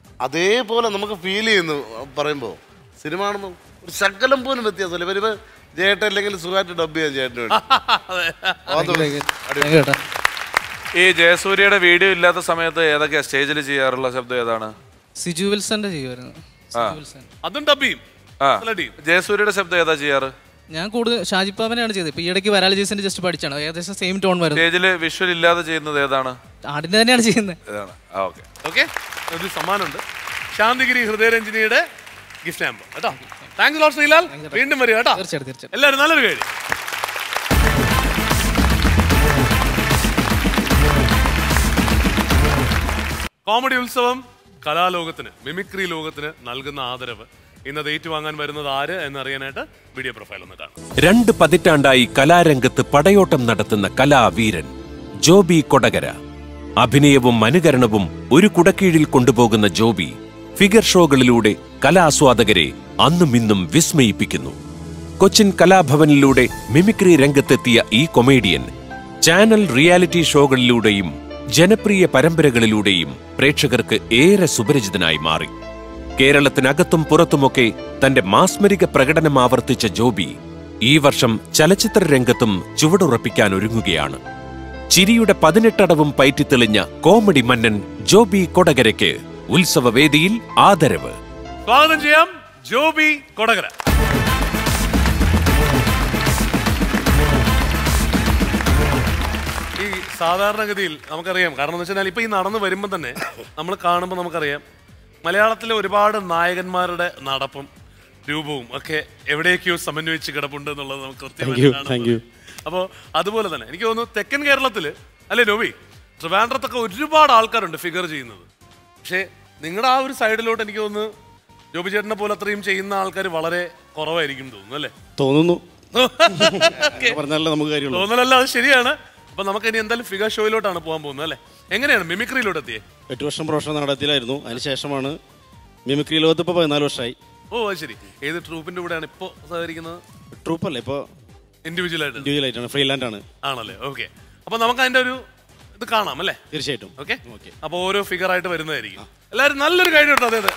അതേപോലെ നമുക്ക് ഫീൽ ചെയ്യുന്നു പറയുമ്പോൾ സിനിമ കാണുമ്പോൾ ഒരു ശകലം പോലും വ്യത്യാസമില്ല ഇവർ ജയേട്ടൻ അല്ലെങ്കിൽ സുഖമായിട്ട് ഡബ് ചെയ്യാൻ ചേട്ടന് വേണ്ടി All the best. Thank you ചേട്ടാ ഈ ജയസൂര്യയുടെ വീഡിയോ ഇല്ലാത്ത സമയത്ത് ഏതൊക്കെയാ സ്റ്റേജിൽ ചെയ്യാറുള്ള ശബ്ദം ഏതാണ് സിജു വിൽസന്റെ ചെയ്യുമായിരുന്നു ആ. സിജു വിൽസൺ അതും ഡബിയും ആ നല്ല ടീം ജയസൂര്യയുടെ ശബ്ദം ഏതാ ചെയ്യാറ് ഞാൻ കൂടുതൽ ഷാജിപ്പാവനെയാണ് ചെയ്തത് ഇപ്പൊ ഈ ഇടയ്ക്ക് വരാലജീസിന്റെ ജസ്റ്റ് പഠിച്ചാണ് ഏകദേശം സെയിം ടോൺ വരുന്നത് സ്റ്റേജിൽ വിഷ്വൽ ഇല്ലാതെ ചെയ്യുന്നത് ഏതാണ് ആടിന്റെ തന്നെയാണ് ചെയ്യുന്നത് ഏതാണ് ആ ഓക്കെ ഓക്കെ ഒരു സമ്മാനമുണ്ട് ശാന്തിഗിരി ഹൃദയരഞ്ജിനിയുടെ ഗിഫ്റ്റ് ആമ്പ് കേട്ടോ താങ്ക്സ് ലോട്ട് ശ്രീലാൽ വീണ്ടും വരിക കേട്ടോ തീർച്ചയായിട്ടും തീർച്ചയായിട്ടും എല്ലാവരും നല്ലൊരു കഴിയും കോമഡി ഉത്സവം കലാലോകത്തിന് മിമിക്രി ലോകത്തിന് നൽകുന്ന ആദരവ് ഇന്നത് ഏറ്റുവാങ്ങാൻ വരുന്നത് ആര് എന്നറിയാനായിട്ട് വീഡിയോ പ്രൊഫൈൽ ഒന്ന് കാണാം രണ്ട് പതിറ്റാണ്ടായി കലാരംഗത്ത് പടയോട്ടം നടത്തുന്ന കലാവീരൻ ജോബി കൊടകര അഭിനയവും അനുകരണവും ഒരു കുടക്കീഴിൽ കൊണ്ടുപോകുന്ന ജോബി ഫിഗർ ഷോകളിലൂടെ കലാസ്വാദകരെ അന്നും ഇന്നും വിസ്മയിപ്പിക്കുന്നു കൊച്ചിൻ കലാഭവനിലൂടെ മിമിക്രി രംഗത്തെത്തിയ ഈ കൊമേഡിയൻ ചാനൽ റിയാലിറ്റി ഷോകളിലൂടെയും ജനപ്രിയ പരമ്പരകളിലൂടെയും പ്രേക്ഷകർക്ക് ഏറെ സുപരിചിതനായി മാറി കേരളത്തിനകത്തും പുറത്തുമൊക്കെ തന്റെ മാസ്മരിക പ്രകടനം ആവർത്തിച്ച ജോബി ഈ വർഷം ചലച്ചിത്ര രംഗത്തും ചുവടുറപ്പിക്കാൻ ഒരുങ്ങുകയാണ് ചിരിയുടെ പതിനെട്ടടവും പയറ്റിത്തെളിഞ്ഞ കോമഡി മന്നൻ ജോബി കൊടകരയ്ക്ക് ഉത്സവവേദിയിൽ ആദരവ് സ്വാഗതം ചെയ്യാം ജോബി കൊടകര ഈ സാധാരണഗതിയിൽ നമുക്കറിയാം കാരണം എന്ന് വെച്ചാൽ ഇപ്പൊ ഈ നടന്നു വരുമ്പോൾ തന്നെ നമ്മൾ കാണുമ്പോൾ നമുക്കറിയാം മലയാളത്തിലെ ഒരുപാട് നായകന്മാരുടെ നടപ്പും രൂപവും ഒക്കെ എവിടെയൊക്കെയോ സമന്വയിച്ച് കിടപ്പുണ്ട് എന്നുള്ളത് നമുക്ക് കൃത്യമായിട്ട് കാണാൻ അപ്പോൾ അതുപോലെ തന്നെ എനിക്ക് തോന്നുന്നു തെക്കൻ കേരളത്തിൽ അല്ലേ നോബി ട്രിവാൻഡ്രത്തൊക്കെ ഒരുപാട് ആൾക്കാരുണ്ട് ഫിഗർ ചെയ്യുന്നത് പക്ഷേ നിങ്ങളുടെ ആ ഒരു സൈഡിലോട്ട് എനിക്ക് തോന്നുന്നു ജോബി ചേട്ടനെ പോലെ അത്രയും ചെയ്യുന്ന ആൾക്കാർ വളരെ കുറവായിരിക്കും തോന്നുന്നു അല്ലേ തോന്നുന്നു Okay. പറഞ്ഞാലേ നമുക്ക് കാര്യമുള്ളൂ തോന്നലല്ല അത് ശരിയാണ് അപ്പൊ നമുക്ക് ഇനി എന്തായാലും ഫിഗർ ഷോയിലോട്ടാണ് പോകാൻ പോകുന്നത് അല്ലേ എങ്ങനെയാണ് മിമിക്രിയിലോട്ട് എത്തിയേ എട്ട് വർഷം പ്രൊഫഷണൽ നാടകത്തിലായിരുന്നു അതിനുശേഷമാണ് മിമിക്രി ലോകത്ത് ഇപ്പോൾ പതിനാല് വർഷമായി ഓ അത് ശരി ഏത് ട്രൂപ്പിന്റെ കൂടെയാണ് ഇപ്പോ സഹകരിക്കുന്നത് ട്രൂപ്പല്ലേ ഇപ്പോൾ ഇൻഡിവിജ്വൽ ആയിട്ട് ഇൻഡിവിജ്വൽ ആയിട്ടാണ് ഫ്രീലാൻഡ് ആണ് ആണല്ലേ ഓക്കെ അപ്പൊ നമുക്ക് അതിന്റെ ഒരു ഇത് കാണാം അല്ലേ തീർച്ചയായിട്ടും ഓക്കെ അപ്പൊ ഓരോ ഫിഗർ ആയിട്ട് വരുന്നതായിരിക്കും എല്ലാവരും നല്ലൊരു കഴിഞ്ഞു കേട്ടോ അദ്ദേഹത്തെ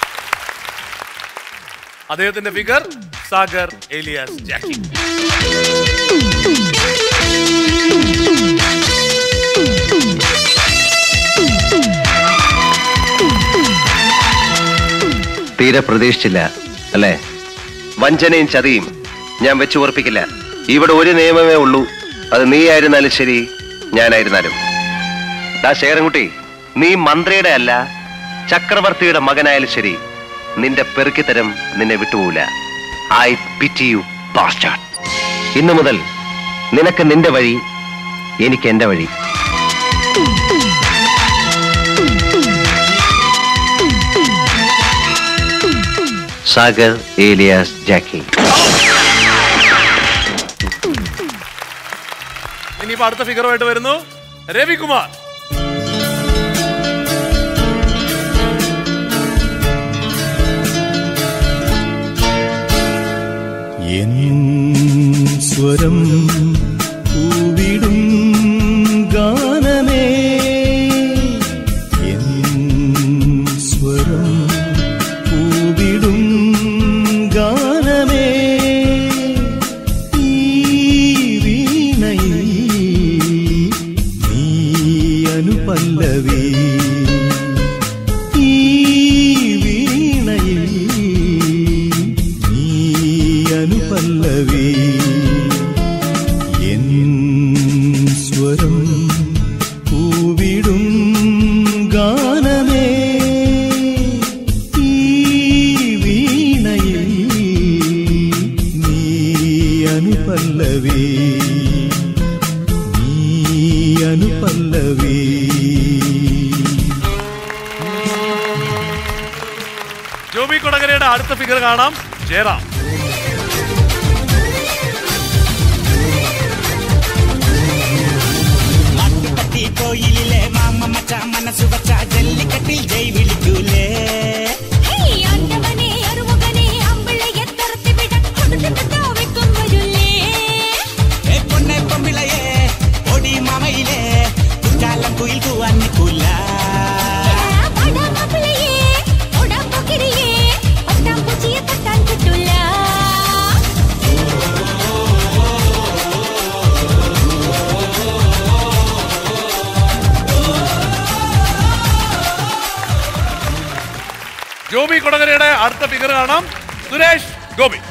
അദ്ദേഹത്തിന്റെ ഫിഗർ സാഗർ ഏലിയാസ് ജാക്കി തീരെ പ്രതീക്ഷിച്ചില്ല അല്ലേ വഞ്ചനയും ചതിയും ഞാൻ വെച്ചു ഓർപ്പിക്കില്ല ഇവിടെ ഒരു നിയമമേ ഉള്ളൂ അത് നീ ആയിരുന്നാലും ശരി ഞാനായിരുന്നാലും ഡാ ശേഖരൻകുട്ടി നീ മന്ത്രിയുടെ അല്ല ചക്രവർത്തിയുടെ മകനായാലും ശരി നിന്റെ പെറുക്കിത്തരം നിന്നെ വിട്ടുപോകില്ല ഐ പിറ്റി യു ബാസ്റ്റാർഡ് ഇന്നു മുതൽ നിനക്ക് നിന്റെ വഴി എനിക്ക് എന്റെ വഴി സാഗർ ഏലിയാസ് ജാക്കി ഇനിയിപ്പോ അടുത്ത ഫിഗറുമായിട്ട് വരുന്നു രവികുമാർ എൻ സ്വരം പൂവിടും ഗാനമേ എൻ സ്വരം പൂവിടും ഗാനമേ ഈ വീണയിൽ നീ അനുപല്ലവി ഈ വീണയിൽ നീ അനുപല്ലവി എൻ സ്വരം പൂവിടും ഗാനമേ ഈ വീണയിൽ നീ അനുപല്ലവി നീ അനുപല്ലവി ജോബി കൊടകരയുടെ അടുത്ത ഫിഗർ കാണാം ജയറാം മാട്ടുപട്ടി കോയിലിലെ മാമ മച്ച മനസ്സു വച്ച ജല്ലിക്കട്ടിൽ ജയ് വിളിക്കൂലേ ഏ പൊന്നെ പൊമ്പിളയെ ഒടി മാമയിലെ കുറ്റാലം കുയിൽ കൂവാൻ നിൽക്കൂല പട്ടാൻ ജോബി കൊടകരയുടെ അടുത്ത ഫിഗർ കാണാം സുരേഷ് ഗോപി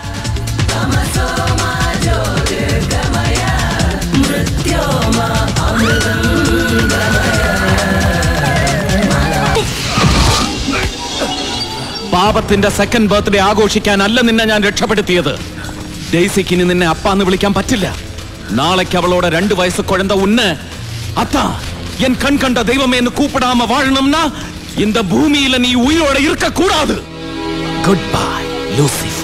പാപത്തിന്റെ സെക്കൻഡ് ബർത്ത്ഡേ ആഘോഷിക്കാനല്ല നിന്നെ ഞാൻ രക്ഷപ്പെടുത്തിയത് ഡെയ്സിക്ക് ഇനി നിന്നെ അപ്പാന്ന് വിളിക്കാൻ പറ്റില്ല നാളേക്ക് അവളോട് രണ്ട് വയസ്സ് കുഴന്ത ഉന്ന് അത്താ എൻ കൺ കണ്ട ദൈവമേ എന്ന് കൂപ്പിടാമ വാഴണംനാ இந்த பூமியில நீ உயிரோட இருக்க கூடாது குட் பை லூசிஃபர்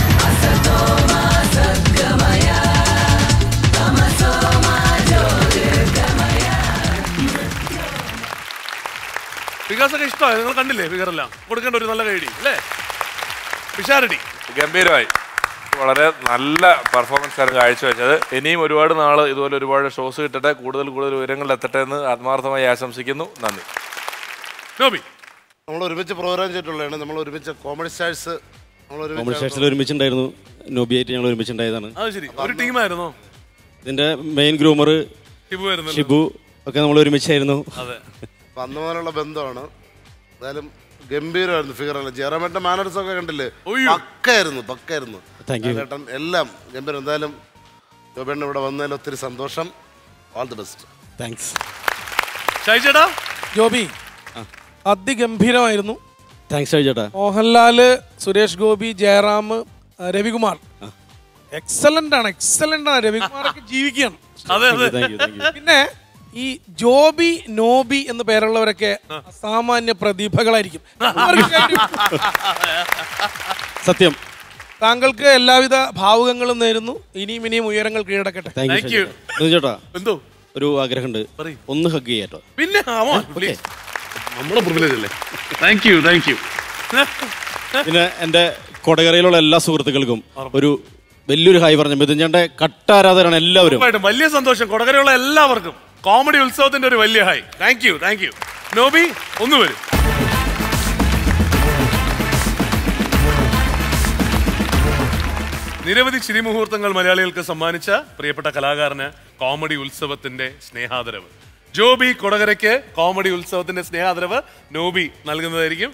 ഫിഗേഴ്സ് ഒക്കെ ഇഷ്ടമായി നിങ്ങൾ കണ്ടില്ലേ ഫിഗർ എല്ലാം കൊടുക്കേണ്ട ഒരു നല്ല കൈഡി അല്ലേ പിഷാരടി ഗംഭീരമായി വളരെ നല്ല പെർഫോമൻസ് ആണ് കാഴ്ചവെച്ചത് ഇനിയും ഒരുപാട് നാൾ ഇതുപോലെ ഒരുപാട് ഷോസ് കിട്ടട്ടെ കൂടുതൽ കൂടുതൽ ഉയരങ്ങളിൽ എത്തട്ടെ എന്ന് ആത്മാർത്ഥമായി ആശംസിക്കുന്നു നന്ദി നോബി നമ്മൾ ഒരുമിച്ച് പ്രോഗ്രാം ചെയ്തിട്ടുള്ളതാണ് നമ്മൾ ഒരുമിച്ച് കോമഡി സ്റ്റാഴ്സ് നമ്മൾ കോമഡി സ്റ്റാർസിൽ ഒരുമിച്ചുണ്ടായിരുന്നു നോബിയായിട്ട് ഞങ്ങൾ ഒരുമിച്ചുണ്ടായതാണ് അത് ശരി ഒരു ടീമായിരുന്നോ ഇതിന്റെ മെയിൻ ഗ്രൂമർ ഷിബു ആയിരുന്നല്ലോ. ഷിബു ഒക്കെ നമ്മൾ ഒരുമിച്ചായിരുന്നു അതെ അപ്പൊ അന്ന് മുതലുള്ള ബന്ധമാണ് എന്തായാലും ഗംഭീരമായിരുന്നു ഫിഗർ അല്ല ജയറാമേട്ടന്റെ മാനർസ് ഒക്കെ കണ്ടില്ലേ പക്കായിരുന്നു പക്കായിരുന്നു Thank you. ലാലേട്ടൻ എല്ലാം ഗംഭീരം എന്തായാലും ജോബേണ്ണ ഇവിടെ വന്നതിൽ ഒത്തിരി സന്തോഷം ഓൾ ദി ബെസ്റ്റ് താങ്ക്സ് ഷൈജേട്ടാ ജോബി അതിഗംഭീരമായിരുന്നു താങ്ക്സ് ചേട്ടാ മോഹൻലാല് സുരേഷ് ഗോപി ജയറാം ആ, രവികുമാർ എക്സലന്റ് ആണ് എക്സലന്റ് ആണ് രവികുമാറൊക്കെ ജീവിക്കുകയാണ് അതെ അതെ Thank you, thank you. പിന്നെ ഈ ജോബി നോബി എന്ന് പേരുള്ളവരൊക്കെ അസാമാന്യ പ്രതിഭകളായിരിക്കും അവർക്ക് കാര്യം- സത്യം താങ്കൾക്ക് എല്ലാവിധ ഭാവുകങ്ങളും നേരുന്നു ഇനിയും ഇനിയും ഉയരങ്ങൾ കീഴടക്കട്ടെ താങ്ക് യു ചേട്ടാ എന്തോ ഒരു ആഗ്രഹമുണ്ട് ഒന്ന് ഹഗ് ചെയ്യാട്ടോ പിന്നെ ആമോ please. നമ്മുടെ പ്രിവിലേജ് അല്ലേ താങ്ക് യു താങ്ക് യു പിന്നെ എൻ്റെ കൊടകരയിലുള്ള എല്ലാ സുഹൃത്തുക്കൾക്കും ഒരു വലിയൊരു ഹായ് പറഞ്ഞു മിഥുൻ ചേട്ടൻ്റെ കട്ടാരാധകരാണ് എല്ലാവരും ഉറപ്പായിട്ടും വലിയ സന്തോഷം കൊടകരയുള്ള എല്ലാവർക്കും കോമഡി ഉത്സവത്തിന്റെ ഒരു വലിയ hi thank you thank you Noby ഒന്ന് വരും നിരവധി ചിരിമുഹൂർത്തങ്ങൾ മലയാളികൾക്ക് സമ്മാനിച്ച പ്രിയപ്പെട്ട കലാകാരന് കോമഡി ഉത്സവത്തിന്റെ സ്നേഹാദരവ് ജോബി കൊടകരയ്ക്ക് കോമഡി ഉത്സവത്തിന്റെ സ്നേഹാദരവ് നോബി നൽകുന്നതായിരിക്കും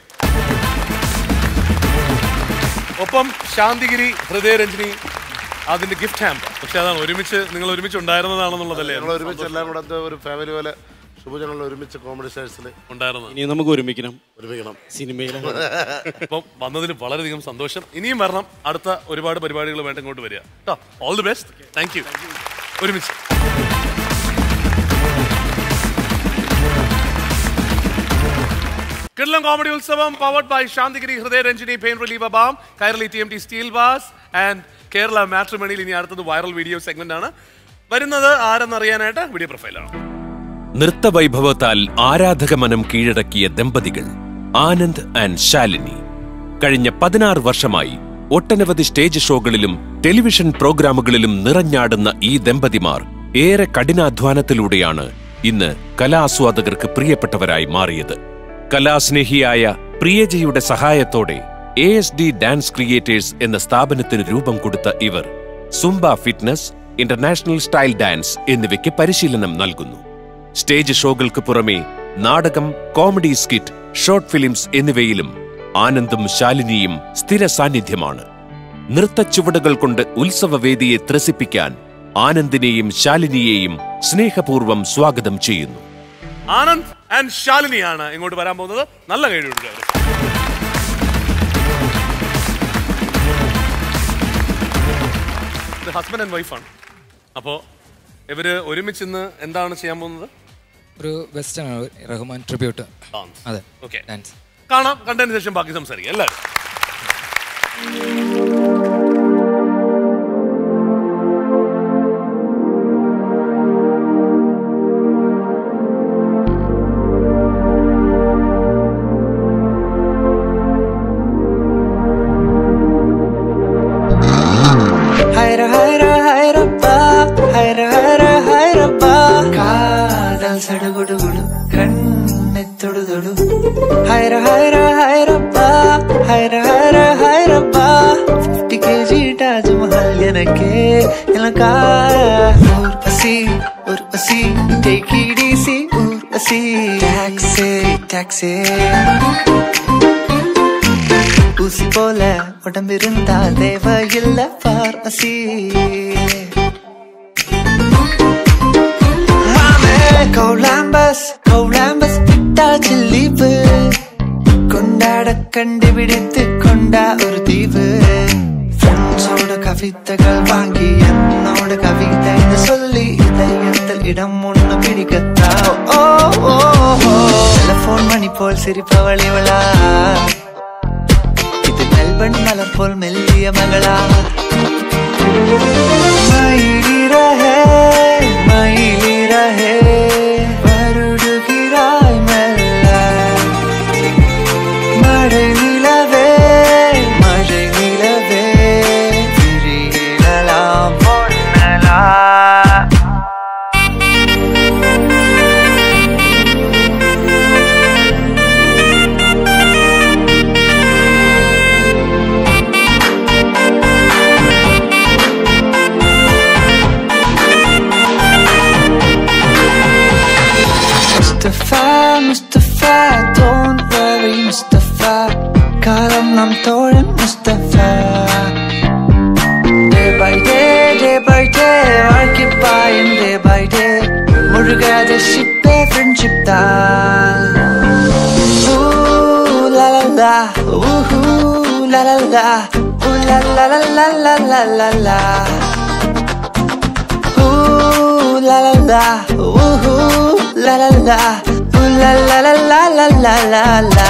ഒപ്പം ശാന്തിഗിരി ഹൃദയരഞ്ജിനി അതിന്റെ ഗിഫ്റ്റ് ഹാമ്പ് പക്ഷെ അതാണ് ഒരുമിച്ച് നിങ്ങൾ ഒരുമിച്ച് ഉണ്ടായിരുന്നതാണെന്നുള്ളതല്ലേ ഞങ്ങൾ ഒരുമിച്ച് എല്ലാം കൂടെ എന്തോ ഒരു ഫാമിലി പോലെ ശുഭജനങ്ങൾ ഒരുമിച്ച് കോമഡി സ്റ്റാഴ്സിൽ ഉണ്ടായിരുന്നു ഇനി നമുക്ക് ഒരുമിക്കണം ഒരുമിക്കണം സിനിമയിൽ അപ്പം വന്നതിൽ വളരെയധികം സന്തോഷം ഇനിയും വരണം അടുത്ത ഒരുപാട് പരിപാടികൾ വേണ്ട ഇങ്ങോട്ട് വരിക കേട്ടോ all the best thank you ഒരുമിച്ച് കിർലം comedy Utsavam powered by Santhigiri Hridayaranjini pain relieve balm Kairali T M T steel bars and Kerala മാട്രിമണിയിൽ ഇനി അടുത്തത് വൈറൽ വീഡിയോ സെഗ്മെന്റ് ആണ് വരുന്നത് ആരെന്നറിയാനായിട്ട് വീഡിയോ പ്രൊഫൈലാണ് നൃത്തവൈഭവത്താൽ ആരാധക മനം കീഴടക്കിയ ദമ്പതികൾ ആനന്ദ് ആൻഡ് ശാലിനി കഴിഞ്ഞ പതിനാറ് വർഷമായി ഒട്ടനവധി സ്റ്റേജ് ഷോകളിലും ടെലിവിഷൻ പ്രോഗ്രാമുകളിലും നിറഞ്ഞാടുന്ന ഈ ദമ്പതിമാർ ഏറെ കഠിനാധ്വാനത്തിലൂടെയാണ് ഇന്ന് കലാസ്വാദകർക്ക് പ്രിയപ്പെട്ടവരായി മാറിയത് കലാസ്നേഹിയായ പ്രിയജയുടെ സഹായത്തോടെ A S D dance creators എന്ന സ്ഥാപനത്തിന് രൂപം കൊടുത്ത ഇവർ zumba fitness international style dance എന്നിവയ്ക്ക് പരിശീലനം നൽകുന്നു സ്റ്റേജ് ഷോകൾക്ക് പുറമെ നാടകം കോമഡി സ്കിറ്റ് ഷോർട്ട് ഫിലിംസ് എന്നിവയിലും ആനന്ദും ശാലിനിയും സ്ഥിര സാന്നിധ്യമാണ് നൃത്തച്ചുവടുകൾ കൊണ്ട് ഉത്സവവേദിയെ ത്രസിപ്പിക്കാൻ ആനന്ദിനെയും ശാലിനിയെയും സ്നേഹപൂർവ്വം സ്വാഗതം ചെയ്യുന്നു ആനന്ദ് ആൻഡ് ശാലിനിയാണ് ഇങ്ങോട്ട് വരാൻ പോകുന്നത് നല്ല കഴിവുണ്ട് ഇത് ഹസ്ബൻഡ് ആൻഡ് വൈഫാണ് അപ്പോൾ ഇവര് ഒരുമിച്ച് ഇന്ന് എന്താണ് ചെയ്യാൻ പോകുന്നത് ഒരു വെസ്റ്റേൺ ആണ് റഹ്മാൻ ട്രിബ്യൂട്ട് അതെ ഓക്കെ ഡാൻസ് കാണാം കണ്ടതിന് ശേഷം ബാക്കി സംസാരിക്കാം എല്ലാവരും ഹൈറ ഹൈറ ഹൈറപ്പ ഹൈറ ഹൈറ ഹൈറപ്പ കാതൽ സടുകുടുകുടു കണ്ണെത്തൊടു തൊടു ഹൈറ ഹൈറ ഹൈറപ്പ ഹൈറ ഹൈറ ഹൈറപ്പ ഫിഫ്റ്റി കെ ജി താജ്മഹൽ എനക്ക് എനക്കാ Urvashi Urvashi take it easy Urvashi taxi taxi ஊசி போல உடம்பிருந்தா தேவையில்ல பார்மசி கௌலாம்பஸ் கௌலாம்பஸ் விட்டாச்சு லீவு கொண்டாட கண்டுபிடித்து கொண்டா ஒரு தீவு ஃப்ரெண்ட்ஸோட கவிதைகள் வாங்கி என்னோட கவிதை சொல்லி இதயத்தில் இடம் ஒண்ணு பிடிக்கத்தா ஓ ஓ டெலிபோன் மணி போல் சிரிப்பவள் இவளா இது மெல்பன் மலர் போல் மெல்லிய மகளா மயிலி ரஹே மயிலி ரஹே வருடுகிறாய் மெல்ல மழை நிலவே மழை நிலவே விழியிடலாம் பொன்னலா Mustafa, Mustafa, don't worry, Mustafa. കാലം നാം തോഴൻ Mustafa. Day by day, day by day, வாழ்க்கை பாயும் day by day. முழுகாத ஷிப்பே ஃப்ரெண்ட்ஷிப் தான் Ooh, la la la, ooh, la la la, ooh, la la la la la la la la. Ooh, la la la, ooh, la la la, ooh, la la la la la la la la.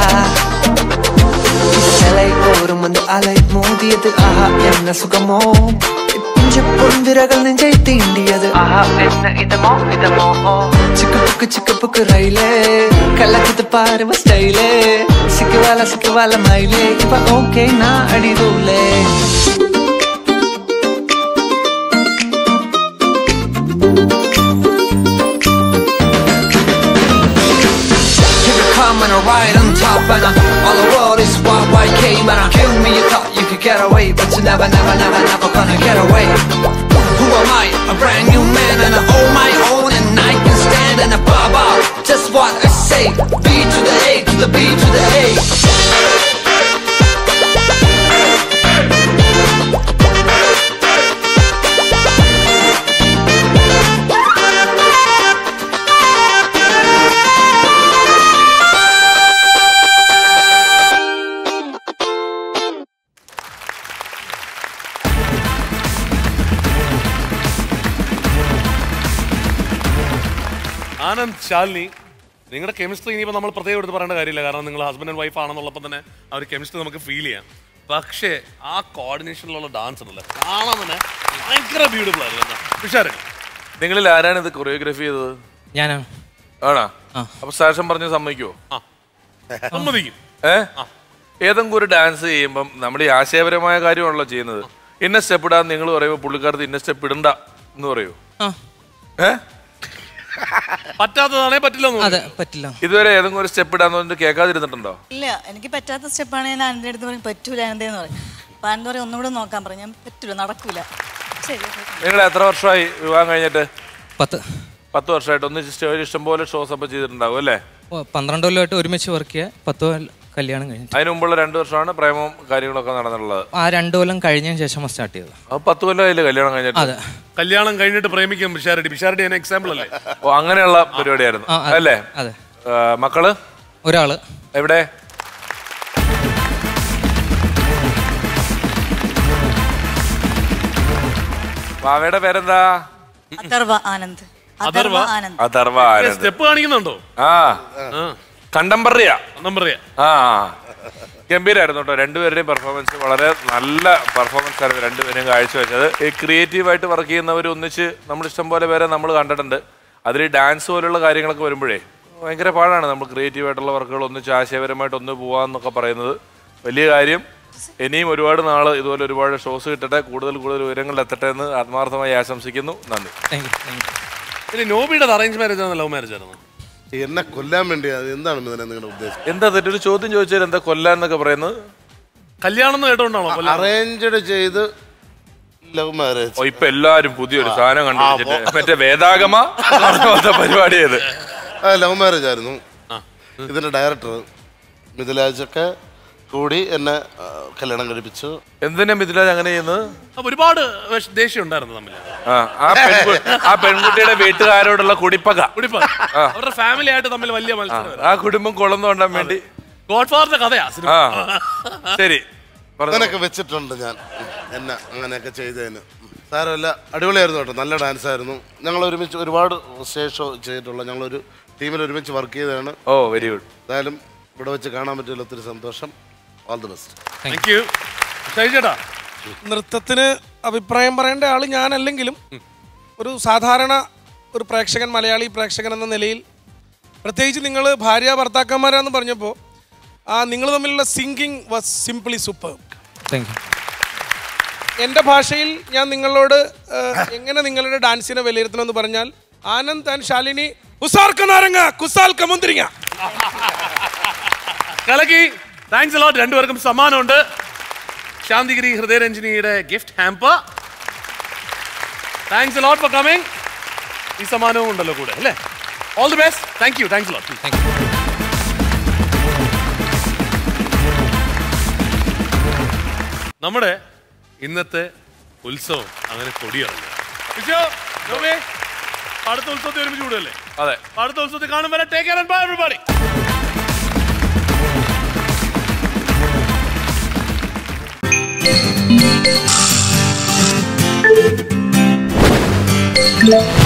சிலை ஓரும் அந்த அலை மோதியது ஆஹா என்ன சுகமோ பிஞ்சு பொன்விரகள் நெஞ்சை தீண்டியது ஆஹா என்ன இதமோ இதமோ சிக்கு புக்கு சிக்கு புக்கு ரயிலே கலக்குது பாரு ஸ்டைலே சிக்குவால சிக்குவால மயிலே இப்ப ஓகே நான் அடிதூலே Here we come and I ride on top and I, all the world is wild white came and I kill me you thought you could get away but you never never never never gonna get away Who am I? A brand new man and I own my own and I can stand and I bob out just what I say B to the A to the B to the A Anand Shalini നിങ്ങളുടെ chemistry ഇനിയിപ്പോൾ നമ്മൾ പ്രത്യേകം എടുത്ത് പറയേണ്ട കാര്യമില്ല കാരണം നിങ്ങൾ husband and wife ആണെന്നുള്ളപ്പോൾ തന്നെ ആ ഒരു കെമിസ്ട്രി നമുക്ക് ഫീൽ ചെയ്യാം പക്ഷേ ആ കോർഡിനേഷനിലുള്ള ഡാൻസ് ഉണ്ടല്ലോ കാണാൻ തന്നെ ഭയങ്കര ബ്യൂട്ടിഫുൾ ആയിരുന്നു വിഷാരൻ നിങ്ങളിൽ ആരാണ് ഇത് കൊറിയോഗ്രാഫി ചെയ്തത് ഞാനാ ആണോ അപ്പൊ സാക്ഷം പറഞ്ഞ് സമ്മതിക്കുവോ സമ്മതിക്കും ഏ ഏതെങ്കിലും ഒരു ഡാൻസ് ചെയ്യുമ്പം നമ്മൾ ഈ ആശയപരമായ കാര്യമാണല്ലോ ചെയ്യുന്നത് ഇന്ന സ്റ്റെപ്പ് ഇടാൻ നിങ്ങൾ പറയുമ്പോൾ പുള്ളിക്കാരത്ത് ഇന്ന സ്റ്റെപ്പ് ഇടണ്ട എന്ന് പറയൂ ആ. ഏ പറ്റാത്തതാണേ പറ്റില്ല അതെ പറ്റില്ല ഇതുവരെ ഏതെങ്കിലും ഒരു സ്റ്റെപ്പ് ഇടാന്ന് പറഞ്ഞിട്ട് കേൾക്കാതിരുന്നിട്ടുണ്ടോ ഇല്ല എനിക്ക് പറ്റാത്ത സ്റ്റെപ്പാണ് ഞാൻ ആനന്ദിന്റെ അടുത്ത് പറയും പറ്റൂല ആനന്ദേന്ന് പറയും അപ്പൊ ആനന്ദ് പറയും ഒന്നുകൂടെ നോക്കാൻ പറയും ഞാൻ പറ്റൂല നടക്കൂല ശരി നിങ്ങൾ എത്ര വർഷമായി വിവാഹം കഴിഞ്ഞിട്ട് പത്ത് പത്ത് വർഷമായിട്ട് ഒന്ന് സ്റ്റേജ് ഇഷ്ടംപോലെ ഷോസ് അപ്പൊ ചെയ്തിട്ടുണ്ടാവും അല്ലേ ഓ, പന്ത്രണ്ട് കൊല്ലമായിട്ട് ഒരുമിച്ച് വർക്ക് ചെയ്യുക പത്ത് കൊല്ലം കല്യാണം കഴിഞ്ഞു അതിന് മുമ്പുള്ള രണ്ട് വർഷമാണ് പ്രേമവും കാര്യങ്ങളൊക്കെ നടന്നിട്ടുള്ളത് ആ രണ്ട് കൊല്ലം കഴിഞ്ഞതിന് ശേഷം സ്റ്റാർട്ട് ചെയ്തത് അപ്പൊ പത്ത് കൊല്ലമായില്ലേ കല്യാണം കഴിഞ്ഞിട്ട് അതെ കല്യാണം കഴിഞ്ഞിട്ട് പ്രേമിക്കും പിഷാരടി പിഷാരടി എന്നെ എക്സാമ്പിൾ അല്ലേ ഓ അങ്ങനെയുള്ള പരിപാടിയായിരുന്നു ആ, അതെ. അല്ലേ അതെ. ആ, മക്കള് ഒരാള് എവിടെ മാവയുടെ പേരെന്താ അഥർവ ആനന്ദ് അഥർവ ആനന്ദ് അഥർവ ആനന്ദ്. സ്റ്റെപ്പ് കാണിക്കുന്നുണ്ടോ ആ കണ്ടംപററിയാ കണ്ടംപററിയാ ആ ഗംഭീരായിരുന്നു കേട്ടോ രണ്ടുപേരുടെയും പെർഫോമൻസ് വളരെ നല്ല പെർഫോമൻസ് ആയിരുന്നു രണ്ടുപേരെയും കാഴ്ചവെച്ചത് ഈ ക്രിയേറ്റീവായിട്ട് വർക്ക് ചെയ്യുന്നവർ ഒന്നിച്ച് നമ്മൾ ഇഷ്ടം പോലെ പേരെ നമ്മൾ കണ്ടിട്ടുണ്ട് അതിൽ ഡാൻസ് പോലുള്ള കാര്യങ്ങളൊക്കെ വരുമ്പോഴേ ഭയങ്കര പാടാണ് നമ്മൾ ക്രിയേറ്റീവായിട്ടുള്ള വർക്കുകൾ ഒന്നിച്ച് ആശയപരമായിട്ട് ഒന്ന് പോവാന്നൊക്കെ പറയുന്നത് വലിയ കാര്യം ഇനിയും ഒരുപാട് നാൾ ഇതുപോലെ ഒരുപാട് ഷോസ് കിട്ടട്ടെ കൂടുതൽ കൂടുതൽ വിവരങ്ങളിൽ എത്തട്ടെ എന്ന് ആത്മാർത്ഥമായി ആശംസിക്കുന്നു നന്ദി താങ്ക് യു താങ്ക് യു ഇനി നോബിയുടെ അറേഞ്ച് മാരേജ് ആണ് ലവ് മാരേജ് ആയിരുന്നു എന്നെ കൊല്ലാൻ വേണ്ടി അത് എന്താണ് മിഥുനെ നിങ്ങളുടെ ഉദ്ദേശം എന്താ തെറ്റൊരു ചോദ്യം ചോദിച്ചാൽ എന്താ കൊല്ലാൻ എന്നൊക്കെ പറയുന്നത് കല്യാണം എന്ന് കേട്ടോണ്ടാണോ കൊല്ലാൻ? അറേഞ്ച്ഡ് ചെയ്ത് ലവ് മാരേജ് ഓ ഇപ്പൊ എല്ലാരും പുതിയൊരു സാധനം കണ്ടുപിടിച്ചിട്ട് മറ്റേ വേദാഗമ അതുപോലത്തെ പരിപാടി ചെയ്ത് ലവ് മാരേജ് ആയിരുന്നു ഇതിന്റെ ഡയറക്ടർ മിഥിലാജൊക്കെ കൂടി എന്നെ ആ, കല്യാണം കഴിപ്പിച്ചു എന്തിനാ മിഥുരാജ് അങ്ങനെ ചെയ്യുന്നത് അപ്പൊ ഒരുപാട് വിഷ- ദേഷ്യം ഉണ്ടായിരുന്നു തമ്മിൽ ആ ആ പെൺകു- ആ പെൺകുട്ടിയുടെ വീട്ടുകാരോടുള്ള കുടിപ്പക കുടിപ്പ അവരുടെ ഫാമിലി ആയിട്ട് തമ്മിൽ വലിയ ആ, മത്സരം ആ കുടുംബം കുളന്നു കൊണ്ടാൻ വേണ്ടി ഗോഡ് ഫാദറിന്റെ കഥയാ സിനിമ ആ ശരി പറഞ്ഞോ. അങ്ങനെയൊക്കെ വെച്ചിട്ടുണ്ട് ഞാൻ എന്നെ അങ്ങനെയൊക്കെ ചെയ്തതിന് സാരമല്ല അടിപൊളിയായിരുന്നു കേട്ടോ നല്ല ഡാൻസ് ആയിരുന്നു ഞങ്ങൾ ഒരുമിച്ച് ഒരുപാട് സ്റ്റേജ് ഷോ ചെയ്തിട്ടുള്ള ഞങ്ങളൊരു ടീമിൽ ഒരുമിച്ച് വർക്ക് ചെയ്തതാണ് ഓ വെരി ഗുഡ് എന്തായാലും ഇവിടെ വെച്ച് കാണാൻ പറ്റിയതിൽ ഒത്തിരി സന്തോഷം all the best thank you ചേട്ടാ നൃത്തത്തിന് അഭിപ്രായം പറയേണ്ട ആള് ഞാനല്ലെങ്കിലും ഒരു സാധാരണ ഒരു പ്രേക്ഷകൻ മലയാളി പ്രേക്ഷകൻ എന്ന നിലയിൽ പ്രത്യേകിച്ച് നിങ്ങൾ ഭാര്യ ഭർത്താക്കന്മാരാന്ന് പറഞ്ഞപ്പോൾ ആ നിങ്ങൾ തമ്മിലുള്ള singing was simply super thank you എൻ്റെ ഭാഷയിൽ ഞാൻ നിങ്ങളോട് ആ, എങ്ങനെ നിങ്ങളുടെ ഡാൻസിനെ വിലയിരുത്തണമെന്ന് പറഞ്ഞാൽ ആനന്ദ് ആൻഡ് ശാലിനി ഉസാർക്ക നാരങ്ങ കുസാൽക്ക മുന്തിരിങ്ങ കലക്കി താങ്ക്സ് അലോട്ട് രണ്ടുപേർക്കും സമ്മാനമുണ്ട് ശാന്തിഗിരി ഹൃദയരഞ്ജിനിയുടെ gift hamper thanks a lot for coming ഈ സമ്മാനവും ഉണ്ടല്ലോ കൂടെ അല്ലേ all the best thank you thanks a lot നമ്മുടെ ഇന്നത്തെ ഉത്സവം അങ്ങനെ കൊടിയിറങ്ങുക വിഷു, നോബേ, അടുത്ത ഉത്സവത്തിൽ ഒരുമിച്ച് കൂടുമല്ലേ അതെ അടുത്ത ഉത്സവത്തിൽ കാണും വരെ take care and bye everybody Yeah.